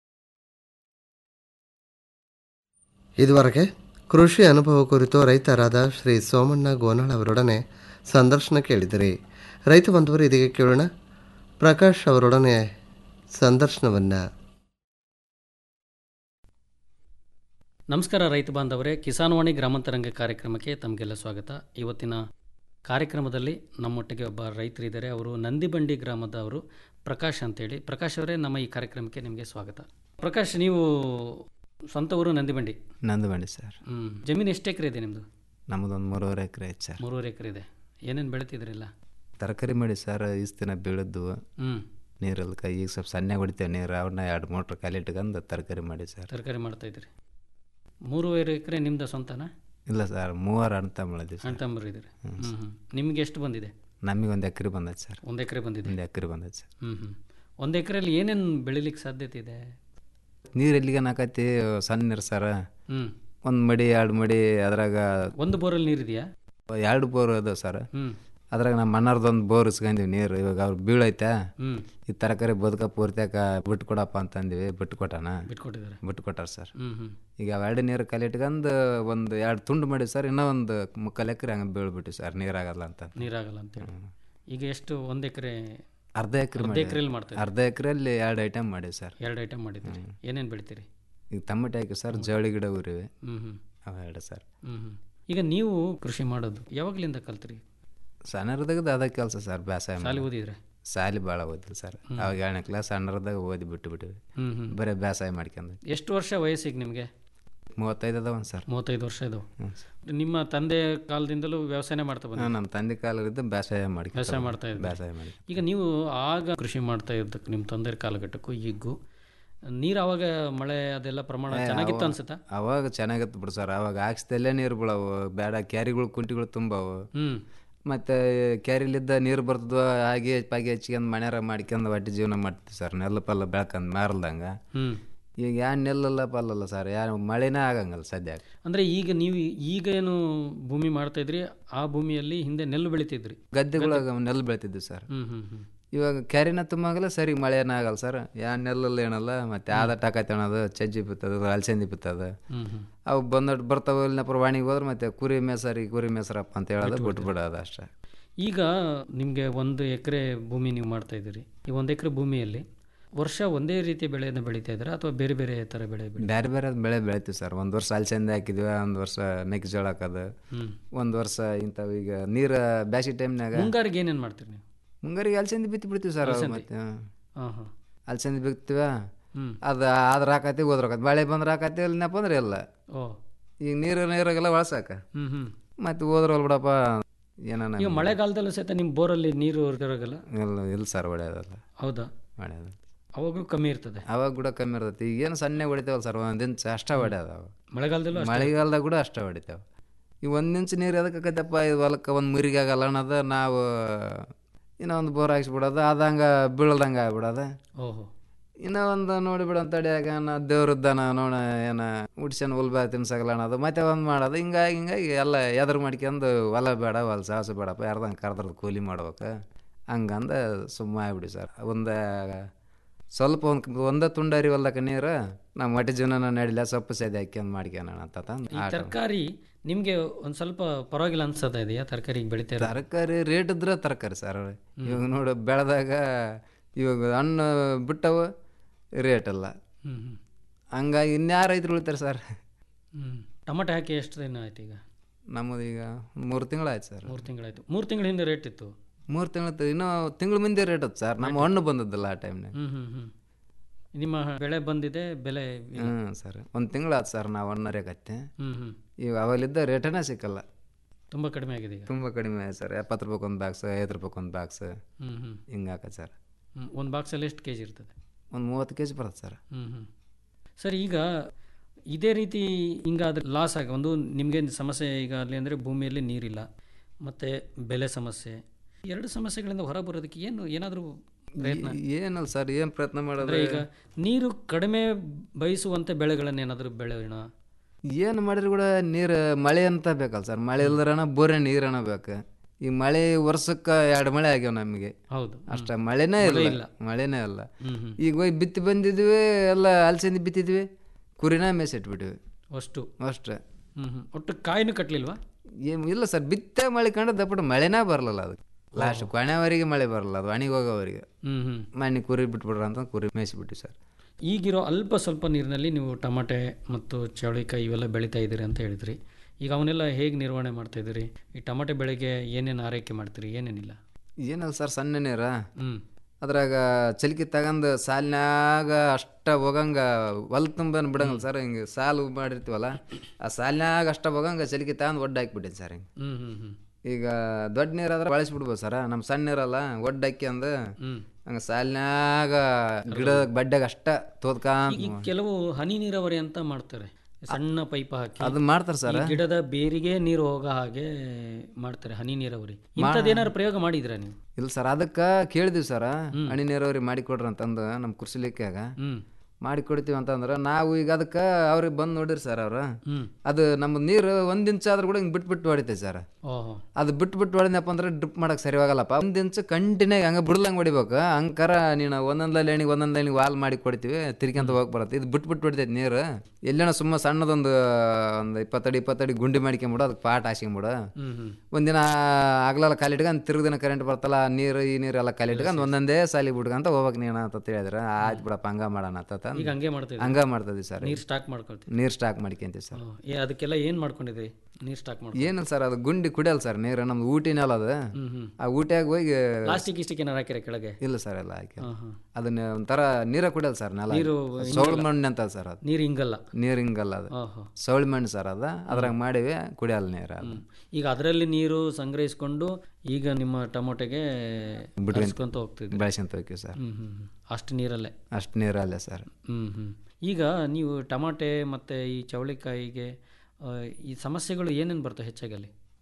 ಇದುವರೆಗೆ ಕೃಷಿ ಅನುಭವ ಕುರಿತು ರೈತರಾದ ಶ್ರೀ ಸೋಮಣ್ಣ ಗೋನಾಳ್ ಅವರೊಡನೆ ಸಂದರ್ಶನ ಕೇಳಿದಿರಿ ರೈತ ಬಂಧುವರು ಇದೀಗ ಕೇಳೋಣ ಪ್ರಕಾಶ್ ಅವರೊಡನೆ ಸಂದರ್ಶನವನ್ನು ನಮಸ್ಕಾರ ರೈತ ಬಾಂಧವರೇ ಕಿಸಾನ್ವಾಣಿ ಗ್ರಾಮಾಂತರಂಗ ಕಾರ್ಯಕ್ರಮಕ್ಕೆ ತಮಗೆಲ್ಲ ಸ್ವಾಗತ ಇವತ್ತಿನ ಕಾರ್ಯಕ್ರಮದಲ್ಲಿ ನಮ್ಮೊಟ್ಟಿಗೆ ಒಬ್ಬ ರೈತರಿದ್ದಾರೆ ಅವರು ನಂದಿಬಂಡಿ ಗ್ರಾಮದವರು ಪ್ರಕಾಶ್ ಅಂತೇಳಿ ಪ್ರಕಾಶ್ ಅವರೇ ನಮ್ಮ ಈ ಕಾರ್ಯಕ್ರಮಕ್ಕೆ ನಿಮಗೆ ಸ್ವಾಗತ ಪ್ರಕಾಶ್ ನೀವು ಸ್ವಂತ ಊರು ನಂದಿಬಂಡಿ ನಂದು ಬಂಡಿ ಸರ್ ಹ್ಞೂ ಜಮೀನು ಎಷ್ಟು ಎಕರೆ ಇದೆ ನಿಮ್ಮದು ನಮ್ಮದೊಂದು ಮೂರುವರೆ ಎಕರೆ ಐತೆ ಸರ್ ಮೂರುವರೆ ಎಕರೆ ಇದೆ ಏನೇನು ಬೆಳಿತಿದ್ರಿಲ್ಲ ತರಕಾರಿ ಮಾಡಿ ಸರ್ ಇಷ್ಟು ದಿನ ಬೀಳದ್ದು ಹ್ಞೂ ನೀರಲ್ಕ ಈಗ ಸ್ವಲ್ಪ ಸಣ್ಣ ಹೊಡಿತೇವೆ ನೀರು ಅವನ್ನ ಎರಡು ಮೋಟ್ರ್ ಖಾಲಿ ಇಟ್ಕೊಂಡು ತರಕಾರಿ ಮಾಡಿ ಸರ್ ತರಕಾರಿ ಮಾಡ್ತಾಯಿದ್ರಿ ಮೂರುವರೆ ಎಕರೆ ನಿಮ್ದು ಸ್ವಂತನಾ ಇಲ್ಲ ಸರ್ ಮೂವರು ಅಣ್ಣ ತಮ್ಮಳದಿ ಅಣ್ಣ ಸರ್ ತಮ್ಮರಿದ್ದೀರಿ ಹ್ಞೂ ಹ್ಞೂ ನಿಮಗೆ ಎಷ್ಟು ಬಂದಿದೆ ನಮಗೆ ಒಂದು ಎಕರೆ ಬಂದೈತೆ ಸರ್ ಒಂದು ಎಕರೆ ಬಂದಿದೆ ಒಂದು ಎಕರೆ ಬಂದೈತೆ ಸರ್ ಹ್ಞೂ ಹ್ಞೂ ಒಂದು ಎಕರೆಯಲ್ಲಿ ಏನೇನು ಬೆಳಿಲಿಕ್ಕೆ ಸಾಧ್ಯತೆ ಇದೆ ನೀರು ಎಲ್ಲಿಗೆ ನಾಕತಿ ಸಣ್ಣ ನೀರು ಸರ್ ಹ್ಞೂ ಒಂದು ಮಡಿ ಎರಡು ಮಡಿ ಅದ್ರಾಗ ಒಂದು ಬೋರಲ್ಲಿ ನೀರಿದೆಯಾ ಎರಡು ಬೋರ್ ಅದಾವ ಸರ್ ಹ್ಞೂ ಅದ್ರಾಗ ನಮ್ಮ ಮಣ್ಣಾರ್ದೊಂದು ಬೋರ್ ಇಸ್ಕೊಂಡಿವಿ ನೀರು ಇವಾಗ ಅವ್ರು ಬೀಳೈತೆ ಹ್ಞೂ ಈ ತರಕಾರಿ ಬದುಕ ಪೂರ್ತಿಯಾಕ ಬಿಟ್ಟು ಕೊಡಪ್ಪ ಅಂತಂದಿವಿ ಬಿಟ್ಟು ಕೊಟ್ಟಾನ ಬಿಟ್ಕೊಟ್ಟಿದ್ದಾರೆ ಬಿಟ್ಟು ಕೊಟ್ಟಾರ ಸರ್ ಹ್ಞೂ ಹ್ಞೂ ಈಗ ಅವೆರಡು ನೀರು ಕಲೆ ಇಟ್ಕೊಂಡು ಒಂದು ಎರಡು ತುಂಡು ಮಾಡಿ ಸರ್ ಇನ್ನೂ ಒಂದು ಮುಕ್ಕಾಲು ಎಕರೆ ಹಂಗೆ ಬೀಳ್ಬಿಟ್ಟು ಸರ್ ನೀರಾಗಲ್ಲ ಅಂತ ನೀರಾಗಲ್ಲ ಅಂತೇಳಿ ಈಗ ಎಷ್ಟು ಒಂದು ಎಕರೆ ಅರ್ಧ ಎಕರೆ ಅರ್ಧ ಎಕರೆಯಲ್ಲಿ ಮಾಡ್ತೀರಿ ಅರ್ಧ ಎಕರೆಯಲ್ಲಿ ಎರಡು ಐಟಮ್ ಮಾಡಿ ಸರ್ ಎರಡು ಐಟಮ್ ಮಾಡಿದ್ದೀರಿ ಏನೇನು ಬೆಳಿತೀರಿ ಈಗ ಟಮಟೆ ಹಾಕಿ ಸರ್ ಜವಳಿ ಗಿಡ ಊರಿವೆ ಹ್ಞೂ ಹ್ಞೂ ಅವ ಎರಡು ಸರ್ ಹ್ಞೂ ಹ್ಞೂ ಈಗ ನೀವು ಕೃಷಿ ಮಾಡೋದು ಯಾವಾಗಲಿಂದ ಕಲ್ತ್ರಿ ಸಣ್ಣರದಾಗ ಅದ ಕೆಲಸ ಸರ್ ಬೇಸಾಯ ಶಾಲೆ ಮಾಡೋದು. ಓದಿದ್ರೆ ಶಾಲಿ ಭಾಳ ಓದಿಲ್ಲ ಸರ್ ಅವಾಗ ಏಳನೇ ಕ್ಲಾಸ್ ಸಣ್ಣರದಾಗ ಓದಿ ಬಿಟ್ಟು ಬಿಟ್ಟಿವಿ ಹ್ಞೂ ಹ್ಞೂ ಬರೀ ಬೇಸಾಯ ಮಾಡ್ಕೊಂಡು ಎಷ್ಟು ವರ್ಷ ವಯಸ್ಸಿಗೆ ನಿಮಗೆ ಮೂವತ್ತೈದು ಅದಾವ ಸರ್ ಮೂವತ್ತೈದು ವರ್ಷ ಇದಾವೆ ಹ್ಞೂ ಸರ್ ನಿಮ್ಮ ತಂದೆ ಕಾಲದಿಂದಲೂ ವ್ಯವಸಾಯ ಮಾಡ್ತಾ ಬಂದ ನಮ್ಮ ತಂದೆ ಕಾಲದಿಂದ ಬೇಸಾಯ ಮಾಡಿ ವ್ಯವಸಾಯ ಮಾಡ್ತಾ ಇದ್ರಿ. ಬೇಸಾಯ ಮಾಡಿ ಈಗ ನೀವು ಆಗ ಕೃಷಿ ಮಾಡ್ತಾ ಇದ್ದಕ್ಕೆ ನಿಮ್ಮ ತಂದೆ ಕಾಲಘಟ್ಟಕ್ಕೂ ಈಗೂ ನೀರು ಅವಾಗ ಮಳೆ ಅದೆಲ್ಲ ಪ್ರಮಾಣ ಚೆನ್ನಾಗಿತ್ತು ಅನ್ಸುತ್ತಾ ಅವಾಗ ಚೆನ್ನಾಗಿತ್ತು ಬಿಡು ಸರ್ ಅವಾಗ ಹಾಕ್ಸ್ದಲ್ಲೇ ನೀರು ಬೀಳವು ಬೇಡ ಕ್ಯಾರಿಗಳು ಕುಂಟಿಗಳು ತುಂಬವು ಹ್ಞೂ ಮತ್ತು ಕ್ಯಾರಿಲಿದ್ದ ನೀರು ಬರ್ತದೋ ಹಾಗೆ ಪಾಗೆ ಹಚ್ಕೊಂಡು ಮಣ್ಯಾರ ಮಾಡ್ಕೊಂಡು ಒಟ್ಟು ಜೀವನ ಮಾಡ್ತೀವಿ ಸರ್ ನೆಲ್ಲು ಪಲ್ಲ ಬೆಳ್ಕಂದು ಮಾರಲ್ದಂಗೆ ಹ್ಮ್ ಈಗ ಯಾ ನೆಲ್ಲಲ್ಲ ಪಲ್ಲಲ್ಲ ಸರ್ ಯಾ ಮಳೆನೇ ಆಗಂಗಲ್ಲ ಸದ್ಯ ಅಂದ್ರೆ ಈಗ ನೀವು ಈಗ ಏನು ಭೂಮಿ ಮಾಡ್ತಾ ಇದ್ರಿ ಆ ಭೂಮಿಯಲ್ಲಿ ಹಿಂದೆ ನೆಲ್ಲು ಬೆಳಿತಿದ್ರಿ ಗದ್ದೆಗಳಾಗ ನೆಲ್ಲು ಬೆಳಿತಿದ್ವಿ ಸರ್ ಹ್ಮ್ ಹ್ಮ್ ಹ್ಮ್ ಇವಾಗ ಕ್ಯಾರಿನ ತುಂಬಾಗಲ್ಲ ಸರಿ ಮಳೆನೇ ಆಗಲ್ಲ ಸರ್ ಯಾ ನೆಲ್ಲಲ್ಲ ಏನಲ್ಲ ಮತ್ತೆ ಆದ ಟಾಕತ್ತೆ ಅನ್ನೋದು ಚಜ್ಜಿ ಬಿತ್ತದು ಅಲಸಂದಿ ಬಿತ್ತದು ಹ್ಮ್ ಹ್ಮ್ ಅವು ಬಂದಟ್ಟು ಬರ್ತಾವ ಇಲ್ಲಿ ಪ್ರವಾಣಿಗೆ ಹೋದ್ರೆ ಮತ್ತೆ ಕುರಿ ಮೇಸರಿ ಕುರಿ ಮೇಸರಪ್ಪ ಅಂತ ಹೇಳೋದು ಬಿಟ್ಟು ಬಿಡೋದು ಅಷ್ಟೇ ಈಗ ನಿಮಗೆ ಒಂದು ಎಕರೆ ಭೂಮಿ ನೀವು ಮಾಡ್ತಾ ಇದ್ದೀರಿ ಈ ಒಂದು ಎಕರೆ ಭೂಮಿಯಲ್ಲಿ ವರ್ಷ ಒಂದೇ ರೀತಿಯ ಬೆಳೆಯನ್ನು ಬೆಳೀತಾ ಇದ್ದೀರಾ ಅಥವಾ ಬೇರೆ ಬೇರೆ ಥರ ಬೆಳೆ ಬೆಳಿ ಬೇರೆ ಬೇರೆ ಬೆಳೆ ಬೆಳಿತೀವಿ ಸರ್ ಒಂದು ವರ್ಷ ಅಲಸಂದಿ ಹಾಕಿದ್ವಿ ಒಂದು ವರ್ಷ ಮೆಕ್ಕೆಜೋಳ ಹಾಕೋದು ಹ್ಮ್ ಒಂದು ವರ್ಷ ಇಂಥವು ಈಗ ನೀರು ಬ್ಯಾಸಿ ಟೈಮ್ನಾಗ ಮುಂಗಾರಿಗೆ ಏನೇನು ಮಾಡ್ತೀರಿ ನೀವು ಮುಂಗಾರಿಗೆ ಅಲಸಂದಿ ಬಿತ್ತಿ ಬಿಡ್ತೀವಿ ಸರ್ ಮತ್ತೆ ಹಾಂ ಹಾಂ ಅಲಸಂದಿ ಬಿತ್ತೀವ ಹ್ಮ್ ಅದು ಆದ್ರೆ ಹಾಕತ್ತಿ ಹೋದ್ರ ಹಾಕತ್ತಿ ಮಳೆ ಬಂದ್ರೆ ಹಾಕತ್ತಿ ಇಲ್ಲನಪ್ಪ ಅಂದ್ರೆ ಇಲ್ಲ ಓ ಈಗ ನೀರು ನೀರಾಗೆಲ್ಲ ಒಳಸಾಕ ಹ್ಮ್ ಹ್ಮ್ ಮತ್ತೆ ಹೋದ್ರಲ್ಲ ಬಿಡಪ್ಪ ಏನಾನ ಈಗ ಮಳೆಗಾಲದಲ್ಲೂ ಸಹಿತ ನಿಮ್ಮ ಬೋರಲ್ಲಿ ನೀರು ಇರೋಗಲ್ಲ ಇಲ್ಲ ಇಲ್ಲ ಸರ್ ಹೊಡೆಯೋದಲ್ಲ ಹೌದಾ ಹೊಡೆಯೋದು ಅವಾಗೂ ಕಮ್ಮಿ ಇರ್ತದೆ ಅವಾಗ ಕೂಡ ಕಮ್ಮಿ ಇರ್ತೈತಿ ಈಗೇನು ಸಣ್ಣ ಹೊಡಿತೇವಲ್ಲ ಸರ್ ಒಂದು ಇಂಚ್ ಅಷ್ಟ ಹೊಡ್ಯೋದು ಅವು ಮಳೆಗಾಲದಲ್ಲೂ ಅಷ್ಟೇ. ಮಳೆಗಾಲದಾಗ ಕೂಡ ಅಷ್ಟ ಹೊಡಿತೇವೆ ಈ ಒಂದು ಇಂಚ್ ನೀರು ಎದಕ್ಕೆ ಆಕೈತಪ್ಪ ಇದು ಹೊಲಕ್ಕೆ ಒಂದು ಮುರಿಗೆ ಆಗಲ್ಲ ಅನ್ನೋದು ನಾವು ಇನ್ನೂ ಒಂದು ಬೋರ್ ಹಾಕ್ಸ್ಬಿಡೋದು ಅದಂಗೆ ಬೀಳದಂಗೆ ಆಗ್ಬಿಡೋದು ಓಹೋ ಇನ್ನೂ ಒಂದು ನೋಡಿಬಿಡು ಅಂತ ತಡಿಯಾಗ ನಾ ದೇವ್ರದ್ದಾನ ನೋಡ ಏನ ಉಡ್ಸ್ಯಾನ ಹುಲ್ಬಾ ತಿನ್ಸಾಗಲ್ಲ ಅನ್ನೋದು ಮತ್ತೆ ಒಂದು ಮಾಡೋದು ಹಿಂಗಾಗಿ ಹಿಂಗಾಗಿ ಎಲ್ಲ ಎದುರು ಮಾಡ್ಕೊಂಡು ಹೊಲ ಬೇಡ ಹೊಲ ಸಾಹಸ ಬೇಡಪ್ಪ ಯಾರ್ದಂಗೆ ಕರ್ದ್ರದ್ದು ಕೂಲಿ ಮಾಡ್ಬೇಕು ಹಂಗಂದ ಸುಮ್ಮ ಆಗ್ಬಿಡಿ ಸರ್ ಒಂದು ಸ್ವಲ್ಪ ಒಂದು ಒಂದೇ ತುಂಡರಿ ಹೊಲ್ದಕ್ಕೆ ನೀರು ನಮ್ಮ ಹೊಟ್ಟೆ ಜೀವನ ನಡಿಲ್ಲ ಸೊಪ್ಪು ಸೇದಿ ಹಾಕ್ಯಂದು ಮಾಡ್ಕ್ಯಾನ ಅಂತ ತಂದು ಈ ತರಕಾರಿ ನಿಮಗೆ ಒಂದು ಸ್ವಲ್ಪ ಪರವಾಗಿಲ್ಲ ಅನ್ಸತಾ ಇದೆಯಾ ತರಕಾರಿ ಬೆಳಿತಾ ಇರೋದು? ತರಕಾರಿ ರೇಟ್ ಇದ್ರೆ ತರಕಾರಿ ಸರ್ ಇವಾಗ ನೋಡು ಬೆಳೆದಾಗ ಇವಾಗ ಹಣ್ಣು ಬಿಟ್ಟವು ರೇಟ್ ಇಲ್ಲ ಹ್ಮ್ ಹ್ಮ್ ಹಂಗಾಗಿ ಇನ್ಯಾರು ರೈತರು ಉಳಿತಾರೆ ಸರ್ ಹ್ಮ್ ಟೊಮಟೊ ಹಾಕಿ ಎಷ್ಟು ದಿನ ಆಯ್ತು ಈಗ ನಮ್ಮದು ಈಗ ಮೂರು ತಿಂಗಳಾಯ್ತು ಸರ್ ಮೂರು ತಿಂಗಳಾಯ್ತು ಮೂರು ತಿಂಗಳ ಹಿಂದೆ ರೇಟ್ ಇತ್ತು ಮೂರು ತಿಂಗಳು ಇನ್ನೂ ತಿಂಗಳ ಮುಂದೆ ರೇಟ್ ಇತ್ತು ಸರ್ ನಮ್ಮ ಹಣ್ಣು ಬಂದದ್ದಲ್ಲ ಆ ಟೈಮ್ನಾಗ ಹ್ಮ್ ಹ್ಮ್ ಹ್ಮ್ ನಿಮ್ಮ ಬೆಳೆ ಬಂದಿದೆ ಬೆಲೆ ಇಲ್ಲ. ಹ್ಞೂ ಸರ್ ಒಂದು ತಿಂಗಳಾಯ್ತು ಸರ್ ನಾವು ಹಣ್ಣು ರೇಖತ್ತೆ ಹ್ಮ್ ಹ್ಮ್ ಈಗ ಅವಲ್ಲಿದ್ದ ರೇಟನೇ ಸಿಕ್ಕಲ್ಲ ತುಂಬ ಕಡಿಮೆ ಆಗಿದೆ ಈಗ ತುಂಬ ಕಡಿಮೆ ಆಯ್ತು ಸರ್ ಎಪ್ಪತ್ತು ರೂಪಾಯಿ ಒಂದು ಬಾಕ್ಸ್ ಐವತ್ತು ರೂಪಾಯಿ ಒಂದು ಬಾಕ್ಸ್ ಹ್ಮ್ ಹ್ಮ್ ಹಿಂಗೆ ಹಾಕತ್ತೆ ಸರ್ ಹ್ಮ್ ಒಂದು ಬಾಕ್ಸಲ್ಲಿ ಎಷ್ಟು ಕೆ ಜಿ ಇರ್ತದೆ ಒಂದು ಮೂವತ್ತು ಕೆ ಜಿ ಬರುತ್ತೆ ಸರ್ ಹ್ಮ್ ಹ್ಮ್ ಸರ್ ಈಗ ಇದೇ ರೀತಿ ಹಿಂಗಾದ್ರೆ ಲಾಸ್ ಆಗಿ ಒಂದು ನಿಮಗೆ ಸಮಸ್ಯೆ ಈಗ ಅಲ್ಲಿ ಅಂದರೆ ಭೂಮಿಯಲ್ಲಿ ನೀರಿಲ್ಲ ಮತ್ತು ಬೆಲೆ ಸಮಸ್ಯೆ ಎರಡು ಸಮಸ್ಯೆಗಳಿಂದ ಹೊರ ಬರೋದಕ್ಕೆ ಏನು ಏನಾದರೂ ಪ್ರಯತ್ನ ಏನಲ್ಲ ಸರ್ ಏನು ಪ್ರಯತ್ನ ಅಂದರೆ ಮಾಡೋದು ಈಗ ನೀರು ಕಡಿಮೆ ಬಯಸುವಂತೆ ಬೆಳೆಗಳನ್ನು ಏನಾದರೂ ಬೆಳೆಯೋಣ ಏನು ಮಾಡಿದ್ರು ಕೂಡ ನೀರು ಮಳೆ ಅಂತ ಬೇಕಲ್ಲ ಸರ್ ಮಳೆ ಇಲ್ದ್ರನ ಬೋರೆ ನೀರನ ಬೇಕು ಈ ಮಳೆ ವರ್ಷಕ್ಕೆ ಎರಡು ಮಳೆ ಆಗ್ಯಾವ ನಮಗೆ ಹೌದು ಅಷ್ಟ ಮಳೆನೇ ಮಳೆ ಇಲ್ಲ ಇಲ್ಲ. ಮಳೆನೇ ಇಲ್ಲ ಹ್ಮ್ ಹ್ಮ್ ಈಗ ಹೋಗಿ ಬಿತ್ತಿ ಬಂದಿದ್ವಿ ಎಲ್ಲ ಅಲಸಂದಿ ಬಿತ್ತಿದ್ವಿ ಕುರಿನ ಮೇಸಿಟ್ಬಿಟ್ವಿ ಅಷ್ಟು ಅಷ್ಟೇ ಹ್ಮ್ ಹ್ಮ್ ಒಟ್ಟು ಕಾಯಿನೂ ಕಟ್ಟಲಿಲ್ವಾ ಏನು ಇಲ್ಲ ಸರ್ ಬಿತ್ತೆ ಮಳೆ ಕಂಡು ದಪ್ಪಟ್ಟು ಮಳೆನೇ ಬರಲಿಲ್ಲ ಅದಕ್ಕೆ ಲಾಸ್ಟ್ ಕೊನೆವರೆಗೆ ಮಳೆ ಬರಲ್ಲ ಅದು ಹಣಿಗೆ ಹೋಗೋವರೆಗೆ ಹ್ಮ್ ಹ್ಮ್ ಮನೆ ಕುರಿ ಬಿಟ್ಬಿಡ್ರ ಅಂತ ಕುರಿ ಮೇಯಿಸಿಬಿಟ್ವಿ ಸರ್ ಈಗಿರೋ ಅಲ್ಪ ಸ್ವಲ್ಪ ನೀರಿನಲ್ಲಿ ನೀವು ಟಮಾಟೆ ಮತ್ತು ಚವಳಿಕಾಯಿ ಇವೆಲ್ಲ ಬೆಳೀತಾ ಇದ್ದೀರಿ ಅಂತ ಹೇಳಿದ್ರಿ ಈಗ ಅವನ್ನೆಲ್ಲ ಹೇಗೆ ನಿರ್ವಹಣೆ ಮಾಡ್ತಾ ಇದ್ದೀರಿ ಈ ಟಮಾಟೆ ಬೆಳೆಗೆ ಏನೇನು ಆರೈಕೆ ಮಾಡ್ತೀರಿ ಏನೇನಿಲ್ಲ ಏನಲ್ಲ ಸರ್ ಸಣ್ಣ ನೀರ ಹ್ಮ್ ಅದ್ರಾಗ ಚಲಿಕೆ ತಗಂದು ಸಾಲಿನಾಗ ಅಷ್ಟ ಹೋಗಂಗ ಹೊಲ ತುಂಬ ಬಿಡಂಗಲ್ಲ ಸರ್ ಹಿಂಗೆ ಸಾಲು ಮಾಡಿರ್ತೀವಲ್ಲ ಆ ಸಾಲಿನಾಗ ಅಷ್ಟ ಹೋಗಂಗ ಚಲಿಕೆ ತಗಂದು ಒಡ್ಡು ಹಾಕ್ಬಿಟ್ಟಿನಿ ಸರ್ ಹಿಂಗೆ ಹ್ಮ್ ಹ್ಮ್ ಹ್ಮ್ ಈಗ ದೊಡ್ಡ ನೀರಾದ್ರೆ ಬಳಸ್ಬಿಡ್ಬೋದು ಸರ್ ನಮ್ಮ ಸಣ್ಣ ನೀರಲ್ಲ ಒಡ್ಡು ಹಾಕಿ ಅಂದು ಹ್ಮ್ ಹಂಗೆ ಸಾಲಿನಾಗ ಗಿಡದ ಬಡ್ಡೆಗೆ ಅಷ್ಟ ತೋದ್ಕಾಂತ ಈ ಕೆಲವು ಹನಿ ನೀರಾವರಿ ಅಂತ ಮಾಡ್ತಾರೆ ಸಣ್ಣ ಪೈಪ್ ಹಾಕಿ ಅದು ಮಾಡ್ತಾರೆ ಸರ್ ಈ ಗಿಡದ ಬೇರಿಗೆ ನೀರು ಹೋಗೋ ಹಾಗೆ ಮಾಡ್ತಾರೆ ಹನಿ ನೀರಾವರಿ ಇಂಥದ್ದೇನಾದ್ರು ಪ್ರಯೋಗ ಮಾಡಿದ್ರಾ ನೀವು ಇಲ್ಲ ಸರ್ ಅದಕ್ಕೆ ಕೇಳಿದ್ವಿ ಸರ್ ಹನಿ ನೀರಾವರಿ ಮಾಡಿ ಕೊಡ್ರಿ ಅಂತಂದು ನಮ್ಮ ಕೃಷಿ ಲೆಕ್ಕಾಗ ಹ್ಮ್ ಮಾಡಿ ಕೊಡ್ತೀವಿ ಅಂತಂದ್ರೆ ನಾವು ಈಗ ಅದಕ್ಕೆ ಅವ್ರಿಗೆ ಬಂದು ನೋಡಿರಿ ಸರ್ ಅವ್ರು ಹ್ಮ್ ಅದು ನಮ್ಮ ನೀರು ಒಂದು ಇಂಚ್ ಆದ್ರೂ ಕೂಡ ಹಿಂಗೆ ಬಿಟ್ಬಿಟ್ಟು ಹೊಡಿತೈತೆ ಸರ್ ಓಹೋ ಅದು ಬಿಟ್ಟು ಬಿಟ್ಟು ಹೊಡೆದಪ್ಪ ಅಂದ್ರೆ ಡ್ರಿಪ್ ಮಾಡಕ್ಕೆ ಸರಿಯಾಗಲ್ಲಪ್ಪ ಒಂದು ಇಂಚ್ ಕಂಟಿನ್ಯೂ ಹಂಗೆ ಬಿಡ್ಲಂಗೆ ಹೊಡಿಬೇಕು ಹಂಗಾರ ನೀನು ಒಂದೊಂದು ಲೈನಿಗೆ ಒಂದೊಂದು ಲೈನಿಗೆ ವಾಲ್ ಮಾಡಿ ಕೊಡ್ತೀವಿ ತಿರ್ಕೊಂತ ಹೋಗಿ ಬರುತ್ತೆ ಇದು ಬಿಟ್ಟು ಬಿಟ್ಟು ಹೊಡಿತೈತೆ ನೀರು ಎಲ್ಲೇನೋ ಸುಮ್ಮ ಸಣ್ಣದೊಂದು ಒಂದು ಇಪ್ಪತ್ತಡಿ ಇಪ್ಪತ್ತಡಿ ಗುಂಡಿ ಮಾಡ್ಕೊಂಬಿಡು ಅದಕ್ಕೆ ಪಾಟ್ ಹಾಸ್ಕೊಂಬಿಡು ಹ್ಮ್ ಹ್ಮ್ ಒಂದಿನ ಆಗ್ಲಲ್ಲ ಖಾಲಿ ಇಟ್ಕೊಂಡು ತಿರುಗಿ ದಿನ ಕರೆಂಟ್ ಬರ್ತಲ್ಲ ಆ ನೀರು ಈ ನೀರು ಎಲ್ಲ ಖಾಲಿ ಇಟ್ಕೊಂಡು ಒಂದೊಂದೇ ಸಾಲಿ ಬಿಡ್ಕಂತ ಹೋಗ್ಬೇಕು ನೀನು ಅಂತ ಹೇಳಿದ್ರೆ ಆಯ್ತು ಬಿಡಪ್ಪ ಹಂಗ ಮಾಡೋಣ ಅಂತ ಈಗ ಹಂಗೆ ಮಾಡ್ತಿದ್ರಿ ಹಂಗ ಮಾಡ್ತದ್ವಿ ಸರ್ ನೀರು ಸ್ಟಾಕ್ ಮಾಡ್ಕೊಳ್ತೀವಿ ನೀರು ಸ್ಟಾಕ್ ಮಾಡ್ಕೊಂತೀವಿ ಸರ್ ಏ ಅದಕ್ಕೆಲ್ಲ ಏನು ಮಾಡ್ಕೊಂಡಿದ್ರಿ ನೀರು ಸ್ಟಾಕ್ ಮಾಡ್ಕೊಂಡು ಏನಿಲ್ಲ ಸರ್ ಅದು ಗುಂಡಿ ಕುಡಿಯಲ್ಲ ಸರ್ ನೀರು ನಮ್ದು ಊಟಿನೆಲ್ಲ ಅದು ಹ್ಮ್ ಹ್ಮ್ ಆ ಊಟಿಯಾಗ ಹೋಗಿ ಪ್ಲಾಸ್ಟಿಕ್ ಇಸ್ಟಿಕ್ ಏನಾರು ಹಾಕಿರ ಕೆಳಗೆ ಇಲ್ಲ ಸರ್ ಎಲ್ಲ ಹಾಕಿ ಹಾಂ ಹಾಂ ಅದನ್ನ ಒಂಥರ ನೀರ ಕುಡಿಯಲ್ಲ ಸರ್ ನೆಲ ನೀರು ಸೌಳು ಮಣ್ಣು ಅಂತ ಸರ್ ಅದು ನೀರು ಹಿಂಗಲ್ಲ ನೀರು ಹಿಂಗಲ್ಲ ಅದು ಓಹೋ ಸೌಳು ಮಣ್ಣು ಸರ್ ಅದು ಅದ್ರಾಗ ಮಾಡಿವಿ ಕುಡಿಯಲ್ಲ ನೀರು ಅದು ಹ್ಮ್. ಈಗ ಅದರಲ್ಲಿ ನೀರು ಸಂಗ್ರಹಿಸ್ಕೊಂಡು ಈಗ ನಿಮ್ಮ ಟೊಮೊಟೊಗೆ ಬಿಡಿಸ್ಕೊಂತ ಹೋಗ್ತಿದ್ರಿ ಬೆಳೆಸ್ಕೊಂತ ಹೋಗ್ತೀವಿ ಸರ್ ಹ್ಮ್ ಹ್ಮ್ ಹ್ಮ್. ಅಷ್ಟು ನೀರಲ್ಲೇ ಅಷ್ಟು ನೀರಲ್ಲೇ ಸರ್ ಹ್ಮ್ ಹ್ಮ್ ಈಗ ನೀವು ಟಮಾಟೆ ಮತ್ತು ಈ ಚವಳಿಕಾಯಿಗೆ ಆ, ಈ ಸಮಸ್ಯೆಗಳು ಏನೇನು ಬರ್ತವೆ ಹೆಚ್ಚಾಗಿ ಅಲ್ಲಿ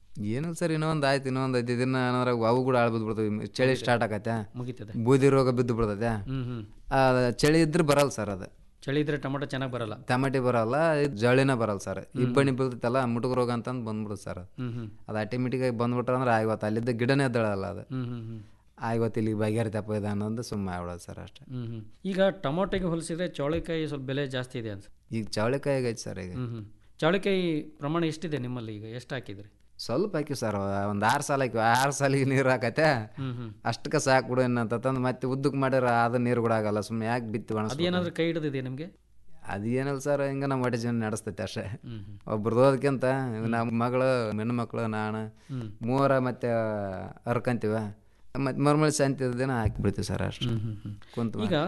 ಏನಿಲ್ಲ ಸರ್ ಇನ್ನೊಂದು ಆಯ್ತು ಇನ್ನೊಂದು ಐದು ದಿನ ಏನಾರ ಅವು ಕೂಡ ಆಳ್ ಬಿದ್ಬಿಡ್ತವೆ ಚಳಿ ಸ್ಟಾರ್ಟ್ ಆಕತ್ತೆ ಮುಗೀತದೆ ಬೂದಿ ರೋಗ ಬಿದ್ದು ಬಿಡ್ತೈತೆ ಹ್ಮ್ ಹ್ಮ್ ಆ, ಚಳಿ ಇದ್ರೆ ಬರಲ್ಲ ಸರ್ ಅದು ಚಳಿ ಇದ್ರೆ ಟೊಮೊಟೊ ಚೆನ್ನಾಗಿ ಬರಲ್ಲ ಟಮಾಟಿ ಬರಲ್ಲ ಇದ್ ಜಳಿನ ಬರಲ್ಲ ಸರ್ ಇಬ್ಬಣಿ ಬೀಳ್ತೈತಲ್ಲ ಮುಟುಕ ರೋಗ ಅಂತಂದು ಬಂದ್ಬಿಡುತ್ತೆ ಸರ್ ಹ್ಮ್ ಹ್ಮ್ ಅದು ಆಟೋಮೆಟಿಕಾಗಿ ಬಂದ್ಬಿಟ್ರೆ ಅಂದ್ರೆ ಇವತ್ತು ಅಲ್ಲಿದ್ದ ಗಿಡನೇ ಎದ್ದಳಲ್ಲ ಅದು ಹ್ಮ್ ಹ್ಮ್ ಹ್ಮ್ ಆ ಇವತ್ತು ಇಲ್ಲಿಗೆ ಬಗೆಹರಿತಪ್ಪ ಇದೆ ಅನ್ನೋದು ಸುಮ್ಮನೆ ಆಗ್ಬಿಡೋದು ಸರ್ ಅಷ್ಟೇ ಹ್ಮ್ ಹ್ಮ್ ಈಗ ಟೊಮೊಟೊಗೆ ಹೋಲಿಸಿದ್ರೆ ಚೌಳಿಕಾಯಿ ಸ್ವಲ್ಪ ಬೆಲೆ ಜಾಸ್ತಿ ಇದೆ ಅನ್ಸುತ್ತೆ ಈಗ ಚವಳಿಕಾಯಿ ಆಗೈತೆ ಸರ್ ಈಗ ಹ್ಮ್ ಹ್ಮ್ ಚೌಳಿಕಾಯಿ ಪ್ರಮಾಣ ಎಷ್ಟಿದೆ ನಿಮ್ಮಲ್ಲಿ ಈಗ ಎಷ್ಟು ಹಾಕಿದ್ರಿ ಸ್ವಲ್ಪ ಹಾಕಿ ಸರ್ ಒಂದು ಆರು ಸಾಲ ಹಾಕಿ ಆರು ಸಾಲಿಗೆ ನೀರು ಹಾಕತ್ತೆ ಹ್ಮ್ ಹ್ಮ್ ಅಷ್ಟಕ್ಕೆ ಸಾಕು ಬಿಡು ಏನಂತಂದು ಮತ್ತೆ ಉದ್ದಕ್ಕೆ ಮಾಡಿದ್ರೆ ಅದು ನೀರು ಕೂಡ ಆಗಲ್ಲ ಸುಮ್ಮನೆ ಯಾಕೆ ಬಿತ್ತಿ ಒಣಸ್ ಅದೇನಾದ್ರೂ ಕೈ ಹಿಡಿದಿದೆ ನಿಮಗೆ ಅದು ಏನಲ್ಲ ಸರ್ ಹಿಂಗೆ ನಮ್ಮ ಹೊಟ್ಟೆ ಜೀವನ ನಡೆಸ್ತೈತೆ ಅಷ್ಟೇ ಹ್ಮ್ ಹ್ಮ್ ಒಬ್ರದ್ದು ಓದಕ್ಕಿಂತ ನಮ್ಮ ಮಗಳು ಹೆಣ್ಣು ಮಕ್ಕಳು ನಾನು ಹ್ಮ್. ಮೂವರ ಮತ್ತೆ ಹರ್ಕಂತೀವ ಮತ್ತೆ ಮರ್ಮಳಿ ಶಾಂತಿ ದಿನ ಹಾಕಿಬಿಡ್ತೀವಿ ಸರ್ ಅಷ್ಟು ಹ್ಮ್ ಹ್ಮ್ ಹ್ಮ್ ಕುಂತು ಈಗ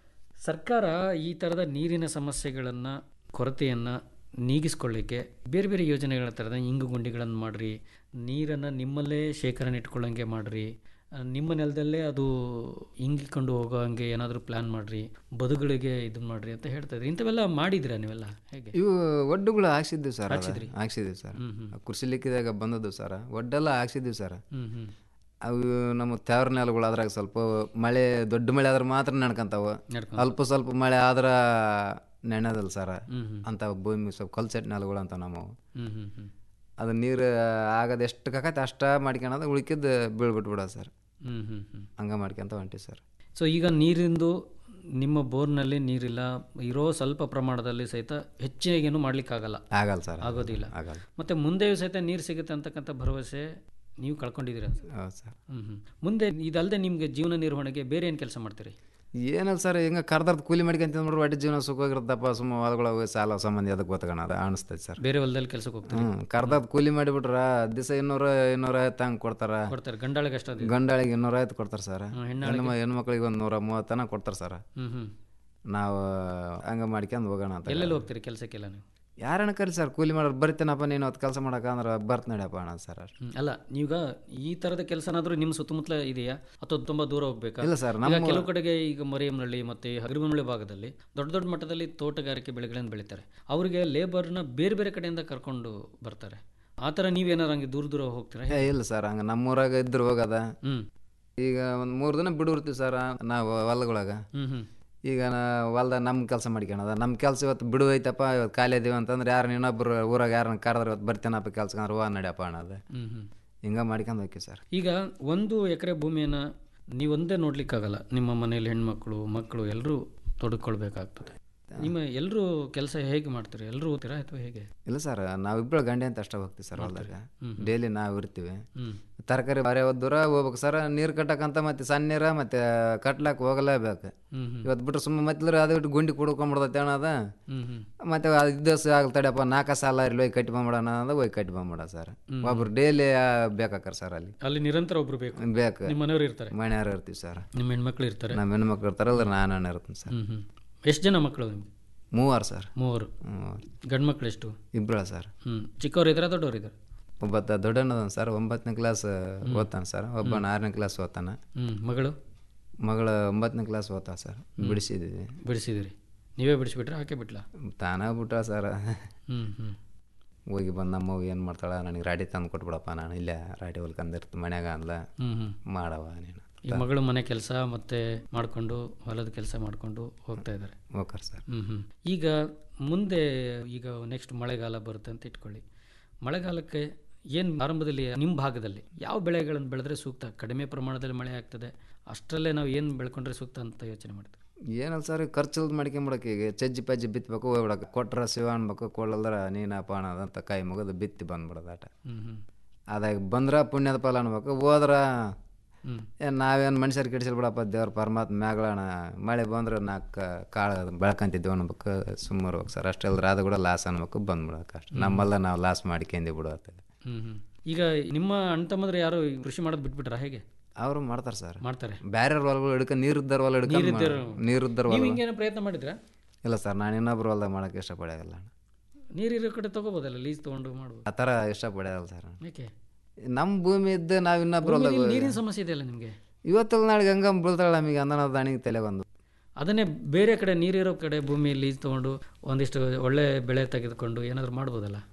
ಸರ್ಕಾರ ಈ ಥರದ ನೀರಿನ ಸಮಸ್ಯೆಗಳನ್ನು ಕೊರತೆಯನ್ನು ನೀಗಿಸ್ಕೊಳ್ಳಿಕ್ಕೆ ಬೇರೆ ಬೇರೆ ಯೋಜನೆಗಳ ಥರದ ಇಂಗು ಗುಂಡಿಗಳನ್ನು ಮಾಡಿರಿ ನೀರನ್ನು ನಿಮ್ಮಲ್ಲೇ ಶೇಖರಣೆ ಇಟ್ಕೊಳ್ಳೋಂಗೆ ಮಾಡಿರಿ ಆ, ನಿಮ್ಮ ನೆಲದಲ್ಲೇ ಅದು ಇಂಗಿಕೊಂಡು ಹೋಗೋ ಹಂಗೆ ಏನಾದರೂ ಪ್ಲ್ಯಾನ್ ಮಾಡಿರಿ ಬದುಗಳಿಗೆ ಇದನ್ನ ಮಾಡಿರಿ ಅಂತ ಹೇಳ್ತಾ ಇದ್ರಿ ಇಂಥವೆಲ್ಲ ಮಾಡಿದಿರಾ ನೀವೆಲ್ಲ ಹೇಗೆ ಇವು ಒಡ್ಡುಗಳು ಹಾಕ್ಸಿದ್ವಿ ಸರ್ ಅದು. ಹಾಕ್ಸಿದ್ರಿ? ಹಾಕ್ಸಿದ್ವಿ ಸರ್ ಹ್ಮ್, ಹ್ಮ್. ಕೃಷಿ ಲಿಕ್ಕಿದಾಗ ಬಂದದ್ದು ಸರ್ ಒಡ್ಡೆಲ್ಲ ಹಾಕ್ಸಿದ್ವಿ ಸರ್ ಹ್ಞೂ ಹ್ಞೂ ಅವು ನಮ್ಮ ತೇವ್ರ ನೆಲಗಳು ಅದ್ರಾಗ ಸ್ವಲ್ಪ ಮಳೆ ದೊಡ್ಡ ಮಳೆ ಆದ್ರೆ ಮಾತ್ರ ನಡ್ಕಂತಾವ ನಡ್ಕೊಂಡ್ ಅಲ್ಪ ಸ್ವಲ್ಪ ಮಳೆ ಆದ್ರೆ ನೆನೆದಲ್ಲ ಸರ್ ಹ್ಞೂ ಹ್ಞೂ ಅಂತ ಭೂಮಿ ಸ್ವಲ್ಪ ಕಲ್ಸೆಟ್ ನೆಲಗಳು ಅಂತ ನಮ್ಮವು ಹ್ಞೂ ಹ್ಞೂ ಹ್ಞೂ ಅದು ನೀರು ಆಗದ ಎಷ್ಟು ಕಾಕತ್ತೆ ಅಷ್ಟ ಮಾಡ್ಕೊಳೋದು ಉಳ್ಕಿದ್ದು ಬೀಳ್ಬಿಟ್ಬಿಡೋದು ಸರ್ ಹ್ಞೂ ಹ್ಞೂ ಹ್ಞೂ ಹಂಗೆ ಮಾಡ್ಕೊಂತ ಹೊಂಟಿ ಸರ್ ಸೊ ಈಗ ನೀರಿಂದು ನಿಮ್ಮ ಬೋರ್ನಲ್ಲಿ ನೀರಿಲ್ಲ ಇರೋ ಸ್ವಲ್ಪ ಪ್ರಮಾಣದಲ್ಲಿ ಸಹಿತ ಹೆಚ್ಚಿಗೇನು ಮಾಡ್ಲಿಕ್ಕಾಗಲ್ಲ ಆಗಲ್ಲ ಸರ್ ಆಗೋದಿಲ್ಲ ಆಗಲ್ಲ ಮತ್ತೆ ಮುಂದೆಯೂ ಸಹಿತ ನೀರು ಸಿಗುತ್ತೆ ಅಂತಕ್ಕಂಥ ಭರವಸೆ ನೀವು ಕಳ್ಕೊಂಡಿದ್ದೀರ ಅನ್ಸುತ್ತೆ ಹೌದು ಸರ್ ಹ್ಞೂ ಹ್ಞೂ ಮುಂದೆ ಇದಲ್ಲದೆ ನಿಮಗೆ ಜೀವನ ನಿರ್ವಹಣೆಗೆ ಬೇರೆ ಏನು ಕೆಲಸ ಮಾಡ್ತೀರಿ ಏನಲ್ಲ ಸರ್ ಹಿಂಗೆ ಕರ್ದರ್ದು ಕೂಲಿ ಮಾಡ್ಕೊಂತ ನೋಡ್ರಿ ಒಟ್ಟು ಜೀವನ ಸುಖವಾಗಿರುತ್ತಪ್ಪ ಸುಮ್ಮ ಹೊಲಗಳು ಸಾಲ ಸಂಬಂಧಿ ಅದಕ್ಕೆ ಗೊತ್ತಗೋಣದ ಅನಿಸ್ತೈತೆ ಸರ್ ಬೇರೆ ಹೊಲದಲ್ಲಿ ಕೆಲಸಕ್ಕೆ ಹೋಗ್ತೀರಿ ಹ್ಞೂ ಕರ್ದರ್ದು ಕೂಲಿ ಮಾಡಿಬಿಟ್ರ ದಿವಸ ಇನ್ನೂರ ಇನ್ನೂರೈವತ್ತು ಹಂಗೆ ಕೊಡ್ತಾರ ಕೊಡ್ತಾರೆ ಗಂಡಾಳಿಗೆ ಅಷ್ಟೊಂದು ಗಂಡಾಳಿಗೆ ಇನ್ನೂರೈವತ್ತು ಕೊಡ್ತಾರೆ ಸರ್ ಹ್ಮ್, ಹೆಣ್ಣಾಳಿಗೆ? ಹೆಣ್ಣು ಹೆಣ್ಮಕ್ಳಿಗೆ ಒಂದು ನೂರ ಮೂವತ್ತನ ಕೊಡ್ತಾರೆ ಸರ್ ಹ್ಞೂ ಹ್ಞೂ ನಾವು ಹಂಗೆ ಮಾಡ್ಕೊಂಡು ಹೋಗೋಣ ಅಂತ ಎಲ್ಲೆಲ್ಲಿ ಹೋಗ್ತೀರಿ ಕೆಲಸಕ್ಕೆಲ್ಲ ನೀವು ಯಾರನ್ನ ಕರಿ ಸರ್ ಕೂಲಿ ಮಾಡೋರು ಬರ್ತೀನಪ್ಪ ನೀನು ಅವತ್ತು ಕೆಲಸ ಮಾಡಕ್ಕೆ ಅಂದ್ರೆ ಬರ್ತ ನಡಿಯಪ್ಪ ಅಣ್ಣ ಸರ್ ಅಷ್ಟು ಹ್ಮ್. ಅಲ್ಲ ನೀವೀಗ ಈ ಥರದ ಕೆಲಸನಾದರೂ ನಿಮ್ಮ ಸುತ್ತಮುತ್ತಲ ಇದೆಯಾ ಅಥವಾ ತುಂಬ ದೂರ ಹೋಗ್ಬೇಕಾ ಇಲ್ಲ ಸರ್ ಈಗ ನಮ್ಮ ಕೆಲವು ಕಡೆಗೆ ಈಗ ಮರಿಯಮ್ನಳ್ಳಿ ಮತ್ತು ಹಗರಿಬೊಮ್ಮಳ್ಳಿ ಭಾಗದಲ್ಲಿ ದೊಡ್ಡ ದೊಡ್ಡ ಮಟ್ಟದಲ್ಲಿ ತೋಟಗಾರಿಕೆ ಬೆಳೆಗಳನ್ನು ಬೆಳೀತಾರೆ ಅವರಿಗೆ ಲೇಬರ್ನ ಬೇರೆ ಬೇರೆ ಕಡೆಯಿಂದ ಕರ್ಕೊಂಡು ಬರ್ತಾರೆ ಆ ಥರ ನೀವೇನಾರು ಹಂಗೆ ದೂರ ದೂರ ಹೋಗ್ತೀರಾ ಏ ಇಲ್ಲ ಸರ್ ಹಂಗೆ ನಮ್ಮೂರಾಗ ಇದ್ರು ಹೋಗದ ಹ್ಞೂ ಈಗ ಒಂದು ಮೂರು ದಿನ ಬಿಡುರ್ತೀವಿ ಸರ್ ನಾವು ಹೊಲಗೊಳಗ ಹ್ಞೂ ಹ್ಞೂ ಈಗ ನಾ ಹೊಲ್ದಾಗ ನಮ್ಮ ಕೆಲಸ ಮಾಡ್ಕೊಳದ ನಮ್ಮ ಕೆಲಸ ಇವತ್ತು ಬಿಡು ಐತಪ್ಪ ಇವತ್ತು ಖಾಲಿ ಇದೀವಿ ಅಂತಂದ್ರೆ ಯಾರು ಇನ್ನೊಬ್ರು ಊರಾಗ ಯಾರನ್ನ ಕರೆದ್ರೆ ಇವತ್ತು ಬರ್ತೀನಪ್ಪ ಕೆಲ್ಸಕ್ಕೆ ಅಂದ್ರೆ ಹೋ ನಡಿಯಪ್ಪ ಅನ್ನೋದು ಹ್ಞೂ ಹ್ಞೂ ಹಿಂಗೆ ಮಾಡ್ಕೊಂಡು ಹೋಗಿ ಸರ್ ಈಗ ಒಂದು ಎಕರೆ ಭೂಮಿಯನ್ನು ನೀವೊಂದೇ ನೋಡ್ಲಿಕ್ಕಾಗಲ್ಲ ನಿಮ್ಮ ಮನೇಲಿ ಹೆಣ್ಮಕ್ಳು ಮಕ್ಕಳು ಎಲ್ಲರೂ ತೊಡಗಿಕೊಳ್ಬೇಕಾಗ್ತದೆ ನಿಮ್ಮ ಎಲ್ಲರೂ ಕೆಲಸ ಹೇಗೆ ಮಾಡ್ತೀರಿ ಎಲ್ಲರೂ ಹೋಗ್ತೀರಾ ಅಥವಾ ಹೇಗೆ ಇಲ್ಲ ಸರ್ ನಾವಿಬ್ಬರು ಗಂಡೆ ಅಂತ ಅಷ್ಟೇ ಹೋಗ್ತೀವಿ ಸರ್ ಹೊಲ್ದಾಗ ಡೈಲಿ ನಾವು ಇರ್ತೀವಿ ಹ್ಞೂ ತರಕಾರಿ ಬಾರಿ ದೂರ ಹೋಗ್ಬೇಕು ಸರ್ ನೀರು ಕಟ್ಟಕ್ಕಂತ ಮತ್ತೆ ಸಣ್ಣ ನೀರ ಮತ್ತೆ ಕಟ್ಲಾಕ್ ಹೋಗಲೇಬೇಕು ಹ್ಞೂ ಹ್ಞೂ ಇವತ್ತು ಬಿಟ್ರೆ ಸುಮ್ಮನೆ ಮತ್ತೆ ಅದು ಬಿಟ್ಟು ಗುಂಡಿ ಕುಡ್ಕೊಂಬಿಡ್ತೈತೆ ಅನ್ನೋದ ಹ್ಞೂ ಹ್ಞೂ ಮತ್ತೆ ಅದು ದಿವಸ ಆಗ್ತಡಪ್ಪ ನಾಲ್ಕು ಸಾಲ ಇರಲಿ ಹೋಗಿ ಕಟ್ಟಿ ಬಂದ್ಬಿಡೋಣ ಅನ್ನೋದು ಹೋಗಿ ಕಟ್ಟಿ ಬಂದ್ಬಿಡ ಸರ್ ಒಬ್ರು ಡೈಲಿ ಬೇಕಾಕರ್ ಸರ್ ಅಲ್ಲಿ ಅಲ್ಲಿ ನಿರಂತರ ಒಬ್ರು ಬೇಕು ಬೇಕು ನಿಮ್ಮ ಮನೆಯವರು ಇರ್ತಾರೆ ಮನೆಯವ್ರು ಇರ್ತೀವಿ ಸರ್ ನಿಮ್ಮ ಹೆಣ್ಮಕ್ಳು ಇರ್ತಾರೆ ನಮ್ಮ ಹೆಣ್ಮಕ್ಳು ಇರ್ತಾರಲ್ಲ ನಾನು ಅಣ್ಣ ಇರ್ತೀನಿ ಸರ್ ಹ್ಞೂ ಹ್ಞೂ ಎಷ್ಟು ಜನ ಮಕ್ಕಳು ನಿಮ್ಗೆ ಮೂವರು ಸರ್ ಮೂವರು ಮೂವರು ಗಂಡು ಮಕ್ಕಳು ಎಷ್ಟು ಇಬ್ಬರ ಸರ್ ಹ್ಞೂ ಚಿಕ್ಕವ್ರು ಇದ್ದಾರೆ ದೊಡ್ಡವ್ರು ಇದ್ದಾರೆ ಒಬ್ಬ ದೊಡ್ಡಣ್ಣದನ್ ಸರ್ ಒಂಬತ್ತನೇ ಕ್ಲಾಸ್ ಓದ್ತಾನೆ ಸರ್ ಒಬ್ಬ ಆರನೇ ಕ್ಲಾಸ್ ಓದ್ತಾನೆ ಹ್ಞೂ ಮಗಳು ಮಗಳ ಒಂಬತ್ತನೇ ಕ್ಲಾಸ್ ಓದ್ತಾ ಸರ್ ಬಿಡಿಸಿದ್ದೀವಿ ಬಿಡಿಸಿದಿರಿ ನೀವೇ ಬಿಡಿಸ್ಬಿಟ್ರೆ ಹಾಕೇ ಬಿಟ್ಲಾ ತಾನೇ ಬಿಟ್ಟ ಸರ್ ಹ್ಞೂ ಹ್ಞೂ ಹೋಗಿ ಬಂದು ನಮ್ಮ ಏನು ಮಾಡ್ತಾಳ ನನಗೆ ರಾಡಿ ತಂದು ಕೊಟ್ಬಿಡಪ್ಪ ನಾನು ಇಲ್ಲೇ ರಾಡಿ ಹೊಲ್ಕಂದಿರ್ತು ಮನ್ಯಾಗ ಅಂದ್ಲ ಹ್ಞೂ ಹ್ಞೂ ಮಾಡವ ನೀನು ಈ ಮಗಳು ಮನೆ ಕೆಲಸ ಮತ್ತೆ ಮಾಡಿಕೊಂಡು ಹೊಲದ ಕೆಲಸ ಮಾಡಿಕೊಂಡು ಹೋಗ್ತಾ ಇದ್ದಾರೆ ಓಕರ್ ಸರ್ ಹ್ಞೂ ಹ್ಞೂ ಈಗ ಮುಂದೆ ಈಗ ನೆಕ್ಸ್ಟ್ ಮಳೆಗಾಲ ಬರುತ್ತೆ ಅಂತ ಇಟ್ಕೊಳ್ಳಿ ಮಳೆಗಾಲಕ್ಕೆ ಏನು ಆರಂಭದಲ್ಲಿ ನಿಮ್ಮ ಭಾಗದಲ್ಲಿ ಯಾವ ಬೆಳೆಗಳನ್ನು ಬೆಳೆದ್ರೆ ಸೂಕ್ತ ಕಡಿಮೆ ಪ್ರಮಾಣದಲ್ಲಿ ಮಳೆ ಆಗ್ತದೆ ಅಷ್ಟರಲ್ಲೇ ನಾವು ಏನು ಬೆಳ್ಕೊಂಡ್ರೆ ಸೂಕ್ತ ಅಂತ ಯೋಚನೆ ಮಾಡ್ತೀವಿ ಏನಲ್ಲ ಸರ್ ಖರ್ಚು ಮಾಡ್ಕೊಂಬಿಡಕ್ಕೆ ಈಗ ಚಜ್ಜಿ ಪಜ್ಜಿ ಬಿತ್ತಬೇಕು ಹೋಗ್ಬಿಡಕ್ಕೆ ಕೊಟ್ರೆ ಶಿವ ಅನ್ಬೇಕು ಕೊಡಲ್ದ್ರ ನೀನಪ್ಪ ಅನ್ನೋದಂತ ಕೈ ಮುಗಿದು ಬಿತ್ತಿ ಬಂದ್ಬಿಡೋದು ಆಟ ಹ್ಞೂ ಹ್ಞೂ ಅದಾಗ ಬಂದ್ರೆ ಪುಣ್ಯದ ಫಲ ಅನ್ಬೇಕು ಹೋದ್ರೆ ಹ್ಞೂ ಏನು ನಾವೇನು ಮನುಷ್ಯರು ಕೆಡಿಸಿಲ್ ಬಿಡಪ್ಪ ದೇವ್ರ ಪರಮಾತ್ಮ ಮ್ಯಾಗಳಣ ಮಳೆ ಬಂದ್ರೆ ನಾಲ್ಕು ಕಾಳು ಬೆಳ್ಕೊಂತಿದ್ವಿ ಅನ್ಬೇಕು ಸುಮ್ಮನೆ ಹೋಗಿ ಸರ್ ಅಷ್ಟೆಲ್ಲರ ಅದು ಕೂಡ ಲಾಸ್ ಅನ್ಬೇಕು ಬಂದ್ಬಿಡೋಕೆ ಅಷ್ಟೆ ನಮ್ಮಲ್ಲ ನಾವು ಲಾಸ್ ಮಾಡ್ಕೊಂಡಿ ಬಿಡೋತ್ತೆ ಹ್ಞೂ ಹ್ಞೂ ಈಗ ನಿಮ್ಮ ಅಣ್ಣ ತಮ್ಮಂದ್ರೆ ಯಾರು ಈ ಕೃಷಿ ಮಾಡೋದು ಬಿಟ್ಬಿಟ್ರಾ ಹೇಗೆ ಅವರು ಮಾಡ್ತಾರೆ ಸರ್ ಮಾಡ್ತಾರೆ ಬೇರೆ ಹೊಲಗಳು ಹಿಡ್ಕ ನೀರಿದ್ದಾರ ಹೊಲ ಹಿಡ್ಕ ನೀರಿದ್ದಾರ ಹೊಲ ನೀವು ಹಿಂಗೇನೋ ಪ್ರಯತ್ನ ಮಾಡಿದ್ರಾ ಇಲ್ಲ ಸರ್ ನಾನು ಇನ್ನೊಬ್ರು ಹೊಲ್ದಾಗ ಮಾಡೋಕ್ಕೆ ಇಷ್ಟಪಡೋಲ್ಲ ನೀರಿರೋ ಕಡೆ ತಗೋಬೋದಲ್ಲ ಲೀಸ್ ತೊಗೊಂಡು ಮಾಡ್ಬೋದು ಆ ಥರ ಇಷ್ಟಪಡೋಲ್ಲ ಸರ್ ಯಾಕೆ ನಮ್ಮ ಭೂಮಿ ಇದ್ದು ನಾವು ಇನ್ನೊಬ್ರು ಹೊಲ್ದಾಗ ಭೂಮಿಲಿ ನೀರಿನ ಸಮಸ್ಯೆ ಇದೆಯಲ್ಲ ನಿಮಗೆ ಇವತ್ತಲ್ಲ ನಾಳೆ ಗಂಗಾ ಬೀಳ್ತಾಳೆ ನಮಗೆ ಅಂದನ ದಾಣಿಗೆ ತಲೆ ಬಂದು ಅದನ್ನೇ ಬೇರೆ ಕಡೆ ನೀರಿರೋ ಕಡೆ ಭೂಮಿ ಲೀಸ್ ತೊಗೊಂಡು ಒಂದಿಷ್ಟು ಒಳ್ಳೆ ಬೆಳೆ ತೆಗೆದುಕೊಂಡು ಏನಾದರೂ ಮಾಡ್ಬೋದಲ್ಲ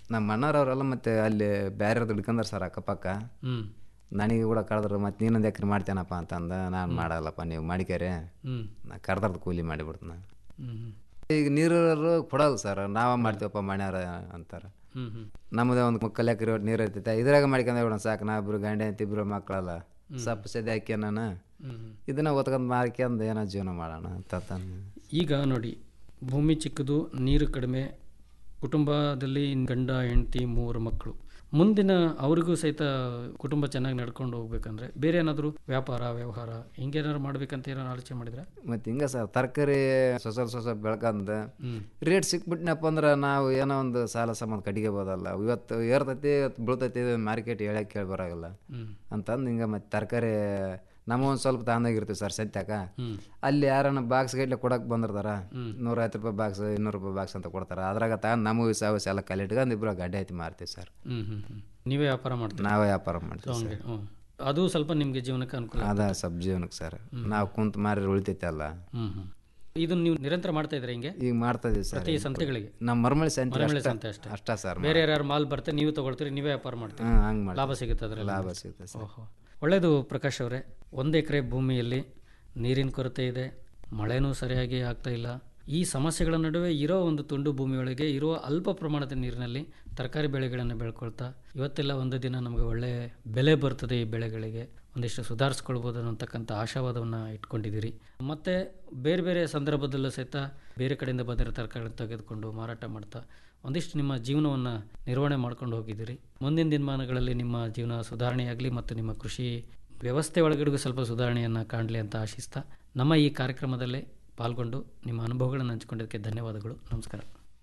ನಮ್ಮ ಅಣ್ಣವ್ರವರೆಲ್ಲ ಮತ್ತೆ ಅಲ್ಲಿ ಬೇರೆ ಹಿಡ್ಕೊಂಡಾರ ಸರ್ ಅಕ್ಕಪಕ್ಕ ಹ್ಮ್ ನನಗೆ ಕೂಡ ಕರೆದ್ರು ಮತ್ತೆ ನೀನೊಂದು ಎಕರೆ ಮಾಡ್ತೇನಪ್ಪ ಅಂತಂದ ನಾನು ಮಾಡಲ್ಲಪ್ಪ ನೀವು ಮಾಡಿಕ್ಯಾರೆ ಹ್ಮ್ ನಾ ಕರ್ದರ್ದು ಕೂಲಿ ಮಾಡಿಬಿಡ್ತು ನಾನು ಹ್ಮ್ ಹ್ಮ್ ಈಗ ನೀರು ಕೊಡಲ್ಲ ಸರ್ ನಾವ ಮಾಡ್ತೀವಪ್ಪ ಮಾಡ್ಯಾರ ಅಂತಾರೆ ಹ್ಮ್ ಹ್ಮ್ ನಮ್ಮದೇ ಒಂದು ಮುಕ್ಕಲ್ ಎಕರೆ ಒಟ್ಟು ನೀರು ಇರ್ತೈತೆ ಇದ್ರಾಗ ಮಾಡ್ಕೊಂಡ ಬಿಡೋಣ ಸಾಕು ನಾ ಇಬ್ರು ಗಂಡ ಅಂತ ಇಬ್ರು ಮಕ್ಕಳಲ್ಲ ಸಪ್ಪು ಸದ್ಯ ಹಾಕ್ಯ ನಾನು ಹ್ಮ್ ಇದನ್ನ ಒತ್ಕೊಂಡು ಮಾರ್ಕ್ಯಂದು ಏನೋ ಜೀವನ ಮಾಡೋಣ ಅಂತ ತಂದು ಈಗ ನೋಡಿ ಭೂಮಿ ಚಿಕ್ಕದು ನೀರು ಕಡಿಮೆ ಕುಟುಂಬದಲ್ಲಿ ಗಂಡ ಹೆಂಡತಿ ಮೂವರು ಮಕ್ಕಳು ಮುಂದಿನ ಅವರಿಗೂ ಸಹಿತ ಕುಟುಂಬ ಚೆನ್ನಾಗಿ ನಡ್ಕೊಂಡು ಹೋಗ್ಬೇಕಂದ್ರೆ ಬೇರೆ ಏನಾದರೂ ವ್ಯಾಪಾರ ವ್ಯವಹಾರ ಹಿಂಗೇನಾದ್ರು ಮಾಡ್ಬೇಕಂತ ಏನಾದ್ರು ಆಲೋಚನೆ ಮಾಡಿದ್ರೆ ಮತ್ತು ಹಿಂಗೆ ಸರ್ ತರಕಾರಿ ಸೊಸ ಸೊಸ ಬೆಳ್ಕಂದು ಹ್ಮ್. ರೇಟ್ ಸಿಕ್ಬಿಟ್ನಪ್ಪ ಅಂದ್ರೆ ನಾವು ಏನೋ ಒಂದು ಸಾಲ ಸಂಬಂಧ ಕಡಿಗೆಬೋದಲ್ಲ ಇವತ್ತು ಏರ್ತೈತಿ ಇವತ್ತು ಬೀಳ್ತೈತಿ ಮಾರ್ಕೆಟ್ ಹೇಳಕ್ಕೆ ಕೇಳಿ ಬರೋಲ್ಲ ಹ್ಮ್. ಅಂತಂದು ಹಿಂಗೆ ಮತ್ತು ತರಕಾರಿ ನಮ್ಮ ಒಂದು ಸ್ವಲ್ಪ ತಗೊಂಡೋಗಿರ್ತೀವಿ ಸರ್ ಸತ್ಯಾಕ ಹ್ಮ್. ಅಲ್ಲಿ ಯಾರನ್ನ ಬಾಕ್ಸ್ ಗಟ್ಲೆ ಕೊಡಕ್ಕೆ ಬಂದಿರ್ತಾರ ನೂರೈವತ್ತು ರೂಪಾಯಿ ಬಾಕ್ಸ್ ಇನ್ನೂರು ರೂಪಾಯಿ ಬಾಕ್ಸ್ ಅಂತ ಕೊಡ್ತಾರೆ ಅದ್ರಾಗ ತಗೊಂಡು ನಮಗೆ ಸಾವಸ್ ಎಲ್ಲ ಕಲಿಟ್ಕೊಂಡು ಇಬ್ಬರು ಗಡ್ಡೆ ಐತಿ ಮಾರ್ತೀವಿ ಸರ್ ಹ್ಮ್ ಹ್ಮ್ ಹ್ಮ್ ನೀವೇ ವ್ಯಾಪಾರ ಮಾಡ್ತೀರಾ ನಾವೇ ವ್ಯಾಪಾರ ಮಾಡ್ತೀವಿ ಸರ್ ಹಂಗೆ ಹ್ಮ್ ಅದು ಸ್ವಲ್ಪ ನಿಮಗೆ ಜೀವನಕ್ಕೆ ಅನುಕೂಲ ಅದ ಸಬ್ ಜೀವನಕ್ಕೆ ಸರ್ ನಾವು ಕುಂತು ಮಾರಿ ಉಳಿತೈತೆ ಅಲ್ಲ ಹ್ಮ್ ಹ್ಮ್ ಇದನ್ನ ನೀವು ನಿರಂತರ ಮಾಡ್ತಾ ಇದ್ರೆ ಹಿಂಗೆ ಈಗ ಮಾಡ್ತಾ ಇದೀವಿ ಸರ್ ಪ್ರತಿ ಸಂತೆಗಳಿಗೆ ನಮ್ಮ ಮರಮಳಿ ಸಂತೆ ಮರಮಳೆ ಅಷ್ಟೇ- ಸಂತೆ ಅಷ್ಟೇ. ಅಷ್ಟೇ ಸರ್ ಬೇರೆ ಯಾರು ಮಾಲ್ ಬರ್ತಾರೆ ನೀವು ತಗೊಳ್ತೀರಿ ನೀವೇ ವ್ಯಾಪಾರ ಮಾಡ್ತೀರಿ ಹ್ಮ್, ಹಂಗ್ ಮಾಡ್ತೀವಿ. ಲಾಭ ಸಿಗುತ್ತೆ ಅದರಲ್ಲಿ ಲಾಭ ಸಿಗುತ್ತೆ ಸರ್ ಓಹೋ ಒಳ್ಳೆಯದು ಪ್ರಕಾಶ್ ಅವರೇ ಒಂದು ಎಕರೆ ಭೂಮಿಯಲ್ಲಿ ನೀರಿನ ಕೊರತೆ ಇದೆ ಮಳೆನೂ ಸರಿಯಾಗಿ ಆಗ್ತಾ ಇಲ್ಲ ಈ ಸಮಸ್ಯೆಗಳ ನಡುವೆ ಇರೋ ಒಂದು ತುಂಡು ಭೂಮಿಯೊಳಗೆ ಇರುವ ಅಲ್ಪ ಪ್ರಮಾಣದ ನೀರಿನಲ್ಲಿ ತರಕಾರಿ ಬೆಳೆಗಳನ್ನು ಬೆಳ್ಕೊಳ್ತಾ ಇವತ್ತೆಲ್ಲ ಒಂದು ದಿನ ನಮಗೆ ಒಳ್ಳೆ ಬೆಲೆ ಬರ್ತದೆ ಈ ಬೆಳೆಗಳಿಗೆ ಒಂದಿಷ್ಟು ಸುಧಾರಿಸ್ಕೊಳ್ಬೋದು ಅನ್ನತಕ್ಕಂಥ ಆಶಾವಾದವನ್ನು ಇಟ್ಕೊಂಡಿದ್ದೀರಿ ಮತ್ತು ಬೇರೆ ಬೇರೆ ಸಂದರ್ಭದಲ್ಲೂ ಸಹಿತ ಬೇರೆ ಕಡೆಯಿಂದ ಬಂದಿರೋ ತರಕಾರಿಗಳನ್ನು ತೆಗೆದುಕೊಂಡು ಮಾರಾಟ ಮಾಡ್ತಾ ಒಂದಿಷ್ಟು ನಿಮ್ಮ ಜೀವನವನ್ನು ನಿರ್ವಹಣೆ ಮಾಡ್ಕೊಂಡು ಹೋಗಿದ್ದೀರಿ ಮುಂದಿನ ದಿನಮಾನಗಳಲ್ಲಿ ನಿಮ್ಮ ಜೀವನ ಸುಧಾರಣೆಯಾಗಲಿ ಮತ್ತು ನಿಮ್ಮ ಕೃಷಿ ವ್ಯವಸ್ಥೆ ಒಳಗಡೆಗೂ ಸ್ವಲ್ಪ ಸುಧಾರಣೆಯನ್ನು ಕಾಣಲಿ ಅಂತ ಆಶಿಸ್ತಾ ನಮ್ಮ ಈ ಕಾರ್ಯಕ್ರಮದಲ್ಲಿ ಪಾಲ್ಗೊಂಡು ನಿಮ್ಮ ಅನುಭವಗಳನ್ನು ಹಂಚಿಕೊಂಡಿದ್ದಕ್ಕೆ ಧನ್ಯವಾದಗಳು ನಮಸ್ಕಾರ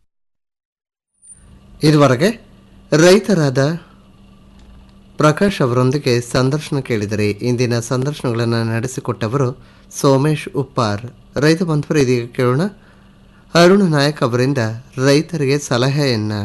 ಇದುವರೆಗೆ ರೈತರಾದ ಪ್ರಕಾಶ್ ಅವರೊಂದಿಗೆ ಸಂದರ್ಶನ ಕೇಳಿದರೆ ಇಂದಿನ ಸಂದರ್ಶನಗಳನ್ನು ನಡೆಸಿಕೊಟ್ಟವರು ಸೋಮೇಶ್ ಉಪ್ಪಾರ್ ರೈತ ಬಂಧುವರು ಇದೀಗ ಕೇಳೋಣ ಅರುಣ್ ನಾಯಕ್ ಅವರಿಂದ ರೈತರಿಗೆ ಸಲಹೆಯನ್ನ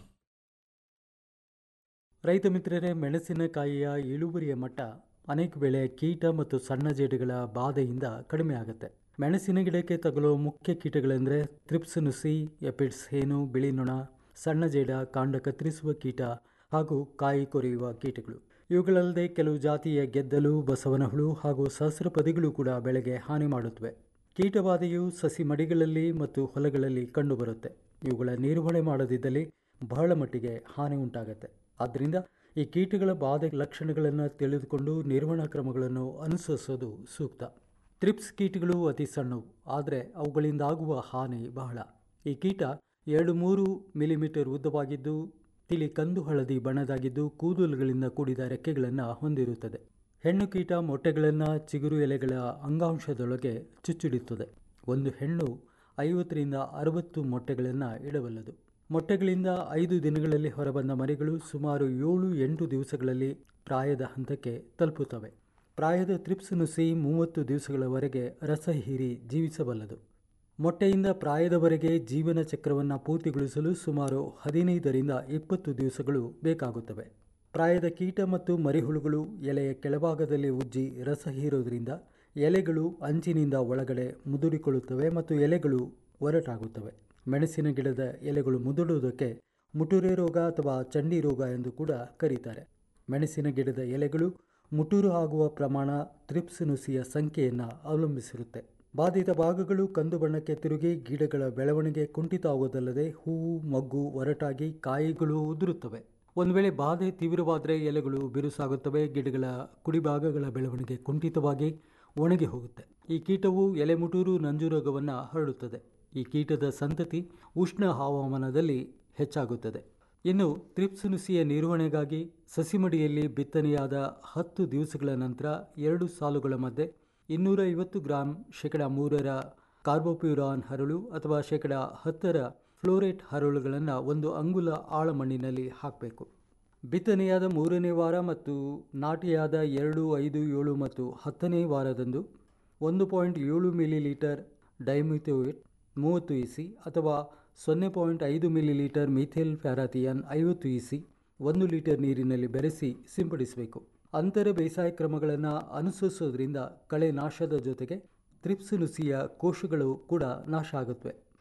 ರೈತ ಮಿತ್ರರೇ ಮೆಣಸಿನಕಾಯಿಯ ಇಳುವರಿಯ ಮಟ್ಟ ಅನೇಕ ವೇಳೆ ಕೀಟ ಮತ್ತು ಸಣ್ಣ ಜೇಡುಗಳ ಬಾಧೆಯಿಂದ ಕಡಿಮೆ ಆಗುತ್ತೆ ಮೆಣಸಿನ ಗಿಡಕ್ಕೆ ತಗುಲುವ ಮುಖ್ಯ ಕೀಟಗಳೆಂದರೆ ತ್ರಿಪ್ಸ್ ನುಸಿ ಎಪಿಡ್ಸ್ ಹೇನು ಬಿಳಿ ನೊಣ ಸಣ್ಣ ಜೇಡ ಕಾಂಡ ಕತ್ತರಿಸುವ ಕೀಟ ಹಾಗೂ ಕಾಯಿ ಕೊರೆಯುವ ಕೀಟಗಳು ಇವುಗಳಲ್ಲದೆ ಕೆಲವು ಜಾತಿಯ ಗೆದ್ದಲು ಬಸವನ ಹುಳು ಹಾಗೂ ಸಹಸ್ರಪದಿಗಳು ಕೂಡ ಬೆಳೆಗೆ ಹಾನಿ ಮಾಡುತ್ತವೆ ಕೀಟಬಾಧೆಯು ಸಸಿ ಮಡಿಗಳಲ್ಲಿ ಮತ್ತು ಹೊಲಗಳಲ್ಲಿ ಕಂಡುಬರುತ್ತೆ ಇವುಗಳ ನಿರ್ವಹಣೆ ಮಾಡದಿದ್ದಲ್ಲಿ ಬಹಳ ಮಟ್ಟಿಗೆ ಹಾನಿ ಉಂಟಾಗತ್ತೆ ಆದ್ದರಿಂದ ಈ ಕೀಟಗಳ ಬಾಧೆ ಲಕ್ಷಣಗಳನ್ನು ತಿಳಿದುಕೊಂಡು ನಿರ್ವಹಣಾ ಕ್ರಮಗಳನ್ನು ಅನುಸರಿಸೋದು ಸೂಕ್ತ ತ್ರಿಪ್ಸ್ ಕೀಟಗಳು ಅತಿ ಸಣ್ಣವು ಆದರೆ ಅವುಗಳಿಂದಾಗುವ ಹಾನಿ ಬಹಳ ಈ ಕೀಟ ಎರಡು ಮೂರು ಮಿಲಿಮೀಟರ್ ಉದ್ದವಾಗಿದ್ದು ತಿಳಿ ಕಂದು ಹಳದಿ ಬಣ್ಣದಾಗಿದ್ದು ಕೂದಲುಗಳಿಂದ ಕೂಡಿದ ರೆಕ್ಕೆಗಳನ್ನು ಹೊಂದಿರುತ್ತದೆ ಹೆಣ್ಣು ಕೀಟ ಮೊಟ್ಟೆಗಳನ್ನು ಚಿಗುರು ಎಲೆಗಳ ಅಂಗಾಂಶದೊಳಗೆ ಚುಚ್ಚಿಡುತ್ತದೆ ಒಂದು ಹೆಣ್ಣು ಐವತ್ತರಿಂದ ಅರವತ್ತು ಮೊಟ್ಟೆಗಳನ್ನು ಇಡಬಲ್ಲದು ಮೊಟ್ಟೆಗಳಿಂದ ಐದು ದಿನಗಳಲ್ಲಿ ಹೊರಬಂದ ಮರಿಗಳು ಸುಮಾರು ಏಳು ಎಂಟು ದಿವಸಗಳಲ್ಲಿ ಪ್ರಾಯದ ಹಂತಕ್ಕೆ ತಲುಪುತ್ತವೆ ಪ್ರಾಯದ ತ್ರಿಪ್ಸ್ ನುಸಿ ಮೂವತ್ತು ದಿವಸಗಳವರೆಗೆ ರಸ ಹೀರಿ ಜೀವಿಸಬಲ್ಲದು ಮೊಟ್ಟೆಯಿಂದ ಪ್ರಾಯದವರೆಗೆ ಜೀವನ ಚಕ್ರವನ್ನು ಪೂರ್ತಿಗೊಳಿಸಲು ಸುಮಾರು ಹದಿನೈದರಿಂದ ಇಪ್ಪತ್ತು ದಿವಸಗಳು ಬೇಕಾಗುತ್ತವೆ ಪ್ರಾಯದ ಕೀಟ ಮತ್ತು ಮರಿಹುಳುಗಳು ಎಲೆಯ ಕೆಳಭಾಗದಲ್ಲಿ ಉಜ್ಜಿ ರಸ ಹೀರೋದ್ರಿಂದ ಎಲೆಗಳು ಅಂಚಿನಿಂದ ಒಳಗಡೆ ಮುದುರಿಕೊಳ್ಳುತ್ತವೆ ಮತ್ತು ಎಲೆಗಳು ಒರಟಾಗುತ್ತವೆ ಮೆಣಸಿನ ಗಿಡದ ಎಲೆಗಳು ಮುದುಡುವುದಕ್ಕೆ ಮುಟುರೆ ರೋಗ ಅಥವಾ ಚಂಡಿ ರೋಗ ಎಂದು ಕೂಡ ಕರೀತಾರೆ ಮೆಣಸಿನ ಗಿಡದ ಎಲೆಗಳು ಮುಟುರು ಆಗುವ ಪ್ರಮಾಣ ತ್ರಿಪ್ಸ್ ನುಸಿಯ ಸಂಖ್ಯೆಯನ್ನು ಅವಲಂಬಿಸಿರುತ್ತೆ ಬಾಧಿತ ಭಾಗಗಳು ಕಂದು ಬಣ್ಣಕ್ಕೆ ತಿರುಗಿ ಗಿಡಗಳ ಬೆಳವಣಿಗೆ ಕುಂಠಿತ ಆಗುವುದಲ್ಲದೆ ಹೂವು ಮಗ್ಗು ಒರಟಾಗಿ ಕಾಯಿಗಳು ಉದುರುತ್ತವೆ ಒಂದು ವೇಳೆ ಬಾಧೆ ತೀವ್ರವಾದರೆ ಎಲೆಗಳು ಬಿರುಸಾಗುತ್ತವೆ ಗಿಡಗಳ ಕುಡಿಭಾಗಗಳ ಬೆಳವಣಿಗೆ ಕುಂಠಿತವಾಗಿ ಒಣಗಿ ಹೋಗುತ್ತೆ ಈ ಕೀಟವು ಎಲೆ ಮುಟೂರು ನಂಜುರೋಗವನ್ನು ಹರಡುತ್ತದೆ ಈ ಕೀಟದ ಸಂತತಿ ಉಷ್ಣ ಹವಾಮಾನದಲ್ಲಿ ಹೆಚ್ಚಾಗುತ್ತದೆ ಇನ್ನು ತ್ರಿಪ್ಸ್ ನುಸಿಯ ನಿರ್ವಹಣೆಗಾಗಿ ಸಸಿಮಡಿಯಲ್ಲಿ ಬಿತ್ತನೆಯಾದ ಹತ್ತು ದಿವಸಗಳ ನಂತರ ಎರಡು ಸಾಲುಗಳ ಮಧ್ಯೆ ಇನ್ನೂರ ಐವತ್ತು ಗ್ರಾಂ ಶೇಕಡ ಮೂರರ ಕಾರ್ಬೋಪ್ಯೂರಾನ್ ಹರಳು ಅಥವಾ ಶೇಕಡ ಹತ್ತರ ಫ್ಲೋರೇಟ್ ಹರಳುಗಳನ್ನು ಒಂದು ಅಂಗುಲ ಆಳಮಣ್ಣಿನಲ್ಲಿ ಹಾಕಬೇಕು ಬಿತ್ತನೆಯಾದ ಮೂರನೇ ವಾರ ಮತ್ತು ನಾಟಿಯಾದ ಎರಡು ಐದು ಏಳು ಮತ್ತು ಹತ್ತನೇ ವಾರದಂದು ಒಂದು ಪಾಯಿಂಟ್ ಏಳು ಮಿಲಿ ಲೀಟರ್ ಡೈಮಿಥೋಯಿಟ್ ಮೂವತ್ತು ಇಸಿ ಅಥವಾ ಸೊನ್ನೆ ಪಾಯಿಂಟ್ ಐದು ಮಿಲಿ ಲೀಟರ್ ಮಿಥೇಲ್ ಫ್ಯಾರಾಥಿಯನ್ ಐವತ್ತು ಇಸಿ ಒಂದು ಲೀಟರ್ ನೀರಿನಲ್ಲಿ ಬೆರೆಸಿ ಸಿಂಪಡಿಸಬೇಕು ಅಂತರ ಬೇಸಾಯ ಕ್ರಮಗಳನ್ನು ಅನುಸರಿಸೋದ್ರಿಂದ ಕಳೆ ನಾಶದ ಜೊತೆಗೆ ತ್ರಿಪ್ಸ್ ನುಸಿಯ ಕೋಶಗಳು ಕೂಡ ನಾಶ ಆಗುತ್ತವೆ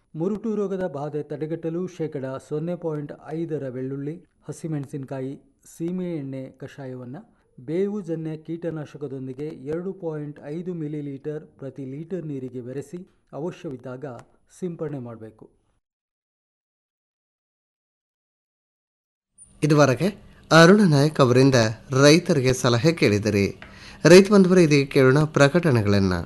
ಮುರುಟು ರೋಗದ ಬಾಧೆ ತಡೆಗಟ್ಟಲು ಶೇಕಡ ಸೊನ್ನೆ ಪಾಯಿಂಟ್ ಐದರ ಬೆಳ್ಳುಳ್ಳಿ ಹಸಿಮೆಣಸಿನಕಾಯಿ ಸೀಮೆ ಎಣ್ಣೆ ಕಷಾಯವನ್ನು ಬೇವು ಜನ್ಯ ಕೀಟನಾಶಕದೊಂದಿಗೆ ಎರಡು ಪಾಯಿಂಟ್ ಐದು ಮಿಲಿ ಲೀಟರ್ ಪ್ರತಿ ಲೀಟರ್ ನೀರಿಗೆ ಬೆರೆಸಿ ಅವಶ್ಯವಿದ್ದಾಗ ಸಿಂಪಡಣೆ ಮಾಡಬೇಕು ಇದುವರೆಗೆ ಅರುಣ ನಾಯಕ್ ಅವರಿಂದ ರೈತರಿಗೆ ಸಲಹೆ ಕೇಳಿದಿರಿ ರೈತ ಬಂಧುವರ ಇದೀಗ ಕೇಳೋಣ ಪ್ರಕಟಣೆಗಳನ್ನು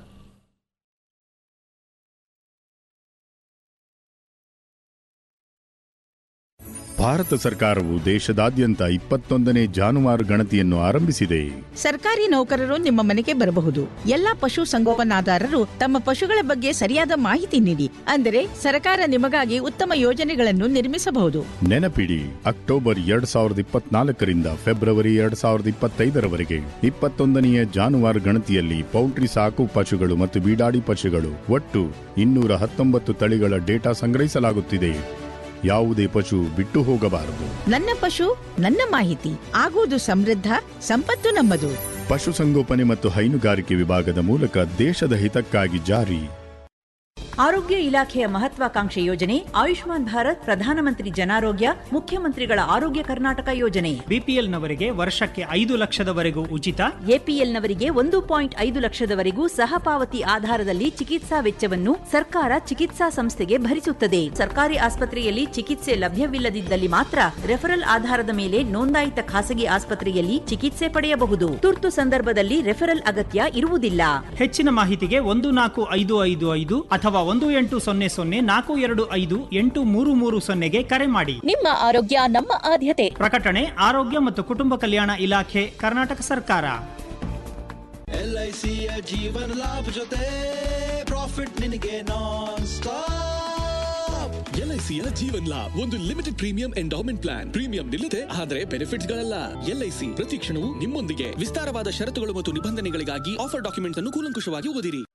ಭಾರತ ಸರ್ಕಾರವು ದೇಶದಾದ್ಯಂತ ಇಪ್ಪತ್ತೊಂದನೇ ಜಾನುವಾರು ಗಣತಿಯನ್ನು ಆರಂಭಿಸಿದೆ ಸರ್ಕಾರಿ ನೌಕರರು ನಿಮ್ಮ ಮನೆಗೆ ಬರಬಹುದು ಎಲ್ಲಾ ಪಶು ಸಂಗೋಪನಾದಾರರು ತಮ್ಮ ಪಶುಗಳ ಬಗ್ಗೆ ಸರಿಯಾದ ಮಾಹಿತಿ ನೀಡಿ ಅಂದರೆ ಸರ್ಕಾರ ನಿಮಗಾಗಿ ಉತ್ತಮ ಯೋಜನೆಗಳನ್ನು ನಿರ್ಮಿಸಬಹುದು ನೆನಪಿಡಿ ಅಕ್ಟೋಬರ್ ಎರಡ್ ಸಾವಿರದ ಇಪ್ಪತ್ನಾಲ್ಕರಿಂದ ಫೆಬ್ರವರಿ ಎರಡ್ ಸಾವಿರದ ಇಪ್ಪತ್ತೈದರವರೆಗೆ ಇಪ್ಪತ್ತೊಂದನೆಯ ಜಾನುವಾರು ಗಣತಿಯಲ್ಲಿ ಪೌಲ್ಟ್ರಿ ಸಾಕು ಪಶುಗಳು ಮತ್ತು ಬೀಡಾಡಿ ಪಶುಗಳು ಒಟ್ಟು ಇನ್ನೂರ ಹತ್ತೊಂಬತ್ತು ತಳಿಗಳ ಡೇಟಾ ಸಂಗ್ರಹಿಸಲಾಗುತ್ತಿದೆ ಯಾವುದೇ ಪಶು ಬಿಟ್ಟು ಹೋಗಬಾರದು ನನ್ನ ಪಶು ನನ್ನ ಮಾಹಿತಿ ಆಗುವುದು ಸಮೃದ್ಧ ಸಂಪತ್ತು ನಮ್ಮದು ಪಶುಸಂಗೋಪನೆ ಮತ್ತು ಹೈನುಗಾರಿಕೆ ವಿಭಾಗದ ಮೂಲಕ ದೇಶದ ಹಿತಕ್ಕಾಗಿ ಜಾರಿ ಆರೋಗ್ಯ ಇಲಾಖೆಯ ಮಹತ್ವಾಕಾಂಕ್ಷೆ ಯೋಜನೆ ಆಯುಷ್ಮಾನ್ ಭಾರತ್ ಪ್ರಧಾನಮಂತ್ರಿ ಜನಾರೋಗ್ಯ ಮುಖ್ಯಮಂತ್ರಿಗಳ ಆರೋಗ್ಯ ಕರ್ನಾಟಕ ಯೋಜನೆ ಬಿಪಿಎಲ್ನವರಿಗೆ ವರ್ಷಕ್ಕೆ ಐದು ಲಕ್ಷದವರೆಗೂ ಉಚಿತ ಎಪಿಎಲ್ನವರಿಗೆ ಒಂದು ಪಾಯಿಂಟ್ ಐದು ಲಕ್ಷದವರೆಗೂ ಸಹ ಪಾವತಿ ಆಧಾರದಲ್ಲಿ ಚಿಕಿತ್ಸಾ ವೆಚ್ಚವನ್ನು ಸರ್ಕಾರ ಚಿಕಿತ್ಸಾ ಸಂಸ್ಥೆಗೆ ಭರಿಸುತ್ತದೆ ಸರ್ಕಾರಿ ಆಸ್ಪತ್ರೆಯಲ್ಲಿ ಚಿಕಿತ್ಸೆ ಲಭ್ಯವಿಲ್ಲದಿದ್ದಲ್ಲಿ ಮಾತ್ರ ರೆಫರಲ್ ಆಧಾರದ ಮೇಲೆ ನೋಂದಾಯಿತ ಖಾಸಗಿ ಆಸ್ಪತ್ರೆಯಲ್ಲಿ ಚಿಕಿತ್ಸೆ ಪಡೆಯಬಹುದು ತುರ್ತು ಸಂದರ್ಭದಲ್ಲಿ ರೆಫರಲ್ ಅಗತ್ಯ ಇರುವುದಿಲ್ಲ ಹೆಚ್ಚಿನ ಮಾಹಿತಿಗೆ ಒಂದು ನಾಲ್ಕು ಐದು ಐದು ಐದು ಅಥವಾ ಒಂದು ಎಂಟು ಸೊನ್ನೆ ಸೊನ್ನೆ ನಾಲ್ಕು ಎರಡು ಐದು ಎಂಟು ಮೂರು ಮೂರು ಸೊನ್ನೆಗೆ ಕರೆ ಮಾಡಿ ನಿಮ್ಮ ಆರೋಗ್ಯ ನಮ್ಮ ಆದ್ಯತೆ ಪ್ರಕಟಣೆ ಆರೋಗ್ಯ ಮತ್ತು ಕುಟುಂಬ ಕಲ್ಯಾಣ ಇಲಾಖೆ ಕರ್ನಾಟಕ ಸರ್ಕಾರ ಎಲ್ಐಸಿಯ ಜೀವನ ಲಾಭ ಜೊತೆ ಪ್ರಾಫಿಟ್ ನಿನಗೆ ನಾನ್ ಸ್ಟಾಪ್ ಎಲ್ಐಸಿಯ ಜೀವನ್ ಲಾಭ್ ಒಂದು limited premium endowment plan premium ನಿಲ್ಲದೆ ಆದರೆ ಬೆನಿಫಿಟ್ಸ್ ಗಳಲ್ಲ ಎಲ್ಐಸಿ ಪ್ರತಿ ಕ್ಷಣವೂ ನಿಮ್ಮೊಂದಿಗೆ ವಿಸ್ತಾರವಾದ ಷರತ್ತುಗಳು ಮತ್ತು ನಿಬಂಧನೆಗಳಿಗಾಗಿ ಆಫರ್ ಡಾಕ್ಯುಮೆಂಟ್ಸ್ ಅನ್ನು ಕೂಲಂಕುಷವಾಗಿ ಓದಿರಿ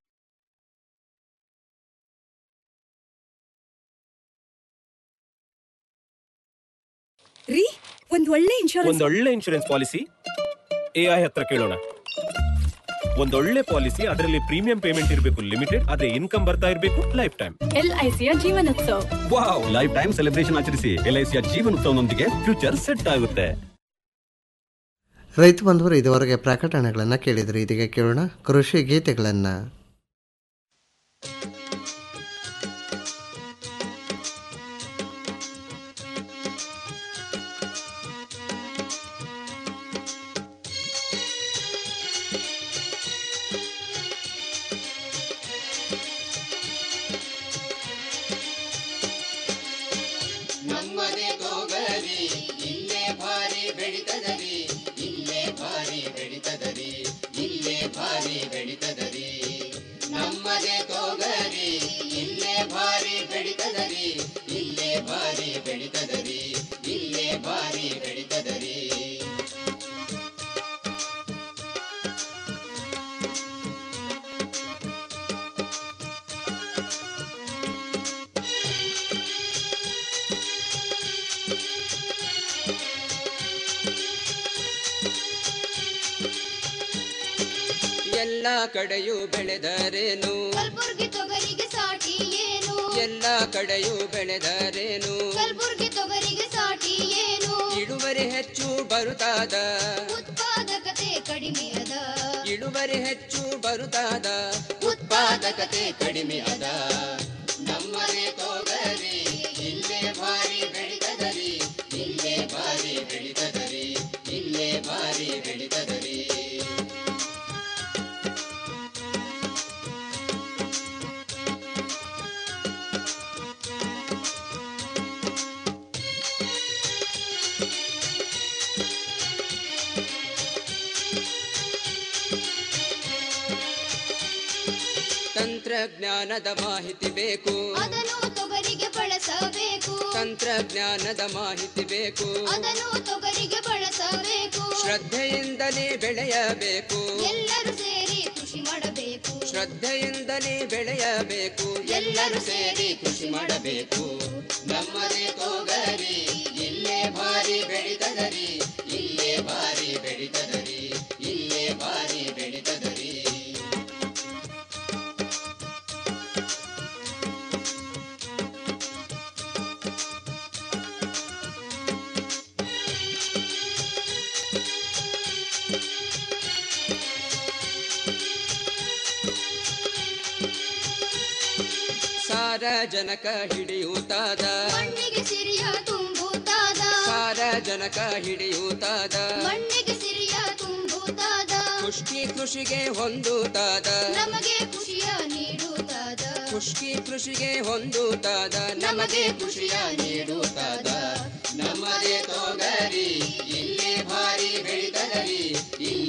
ರೀ ಒಂದ್ ಒಳ್ಳೆ ಇನ್ಶೂರೆನ್ಸ್ ಒಂದೊಳ್ಳೆ ಇನ್ಶೂರೆನ್ಸ್ ಪಾಲಿಸಿ ಎಐ ಹತ್ರ ಕೇಳೋಣ ಒಂದೊಳ್ಳೆ ಪಾಲಿಸಿ ಅದರಲ್ಲಿ ಪ್ರೀಮಿಯಂ ಪೇಮೆಂಟ್ ಇರಬೇಕು ಲಿಮಿಟೆಡ್ ಅದೇ ಇನ್ಕಮ್ ಬರ್ತಾ ಇರಬೇಕು ಲೈಫ್ ಟೈಮ್ ಎಲ್ಐಸಿಯ Jeevanotsav wow lifetime celebration ಆಚರಿಸಿ ಎಲ್ಐಸಿಯ ಜೀವನೋತ್ಸವನೊಂದಿಗೆ ಫ್ಯೂಚರ್ ಸೆಟ್ ಆಗುತ್ತೆ ರೈತ ಬಂಧುವರು ಇದುವರೆಗೆ ಪ್ರಕಟಣೆಗಳನ್ನು ಕೇಳಿದರೆ ಇದೀಗ ಕೇಳೋಣ ಕೃಷಿ ಗೀತೆಗಳನ್ನು ನಮ್ಮನೆ ತೋಗರಿ ಇಲ್ಲೇ ಭಾರಿ ಬೆಳಿತದರಿ ಇಲ್ಲೇ ಭಾರಿ ಬೆಳಿತದರಿ ಇಲ್ಲೇ ಭಾರಿ ಬೆಳಿತದರಿ ನಮ್ಮನೆ ತೋಗರಿ ಇಲ್ಲೇ ಭಾರಿ ಬೆಳಿತದರಿ ಇಲ್ಲೇ ಭಾರಿ ಬೆಳಿತದರಿ ಇಲ್ಲೇ ಭಾರಿ ಬೆಳಿತದರಿ ಎಲ್ಲ ಕಡೆಯೂ ಬೆಳೆದರೇನು ಕಲ್ಬುರ್ಗಿ ತೊಗರಿಗೆ ಸಾಟಿ ಏನು ಎಲ್ಲ ಕಡೆಯೂ ಬೆಳೆದರೇನು ಕಲ್ಬುರ್ಗಿ ತೊಗರಿಗೆ ಸಾಟಿ ಏನು ಇಳುವರಿ ಹೆಚ್ಚು ಬರುತ್ತಾದ ಉತ್ಪಾದಕತೆ ಕಡಿಮೆ ಅದ ಇಳುವರಿ ಹೆಚ್ಚು ಬರುತ್ತಾದ ಉತ್ಪಾದಕತೆ ಕಡಿಮೆ ಅದ ನಮ್ಮನೆ ತೋಗರಿ ಇಲ್ಲೇ ಭಾರಿ ಬೆಳಿತದರಿ ಇಲ್ಲೇ ಭಾರಿ ಬೆಳಿತದರಿ ಇಲ್ಲೇ ಭಾರಿ ಬೆಳಿತದರಿ ತಂತ್ರಜ್ಞಾನದ ಮಾಹಿತಿ ಬೇಕು ಅದನ್ನು ತೊಗರಿಗೆ ಬಳಸಬೇಕು ತಂತ್ರಜ್ಞಾನದ ಮಾಹಿತಿ ಬೇಕು ಅದನ್ನು ತೊಗರಿಗೆ ಬಳಸಬೇಕು ಶ್ರದ್ಧೆಯಿಂದಲೇ ಬೆಳೆಯಬೇಕು ಎಲ್ಲರೂ ಸೇರಿ ಕೃಷಿ ಮಾಡಬೇಕು ಶ್ರದ್ಧೆಯಿಂದಲೇ ಬೆಳೆಯಬೇಕು ಎಲ್ಲರೂ ಸೇರಿ ಕೃಷಿ ಮಾಡಬೇಕು ನಮ್ಮದೇ ತೋಗರಿ ಇಲ್ಲೇ ಭಾರಿ ಬೆಳಿತದರಿ ಇಲ್ಲೇ ಭಾರಿ ಬೆಳಿತದರಿ ಇಲ್ಲೇ ಭಾರಿ ಬೆಳಿತದರಿ ಸಾರಜನಕ ಹಿಡಿಯೂತಾದ ಮಣ್ಣಿಗೆ ಸಿರಿಯ ತುಂಬುತ್ತಾದ ಸಾರಜನಕ ಹಿಡಿಯೂತಾದ ಮಣ್ಣಿಗೆ ಸಿರಿಯ ತುಂಬುತ್ತಾದ ಖುಷ್ಕಿ ಕೃಷಿಗೆ ಹೊಂದುತ್ತಾದ ನಮಗೆ ಖುಷಿಯ ನೀಡುತ್ತಾದ ಖುಷ್ಕಿ ಕೃಷಿಗೆ ಹೊಂದುತ್ತಾದ ನಮಗೆ ಖುಷಿಯ ನೀಡುತ್ತಾದ ನಮ್ಮದೇ ತೋಗರಿ ಇಲ್ಲೇ ಭಾರಿ ಬೆಳಿತದರಿ ಇಲ್ಲಿ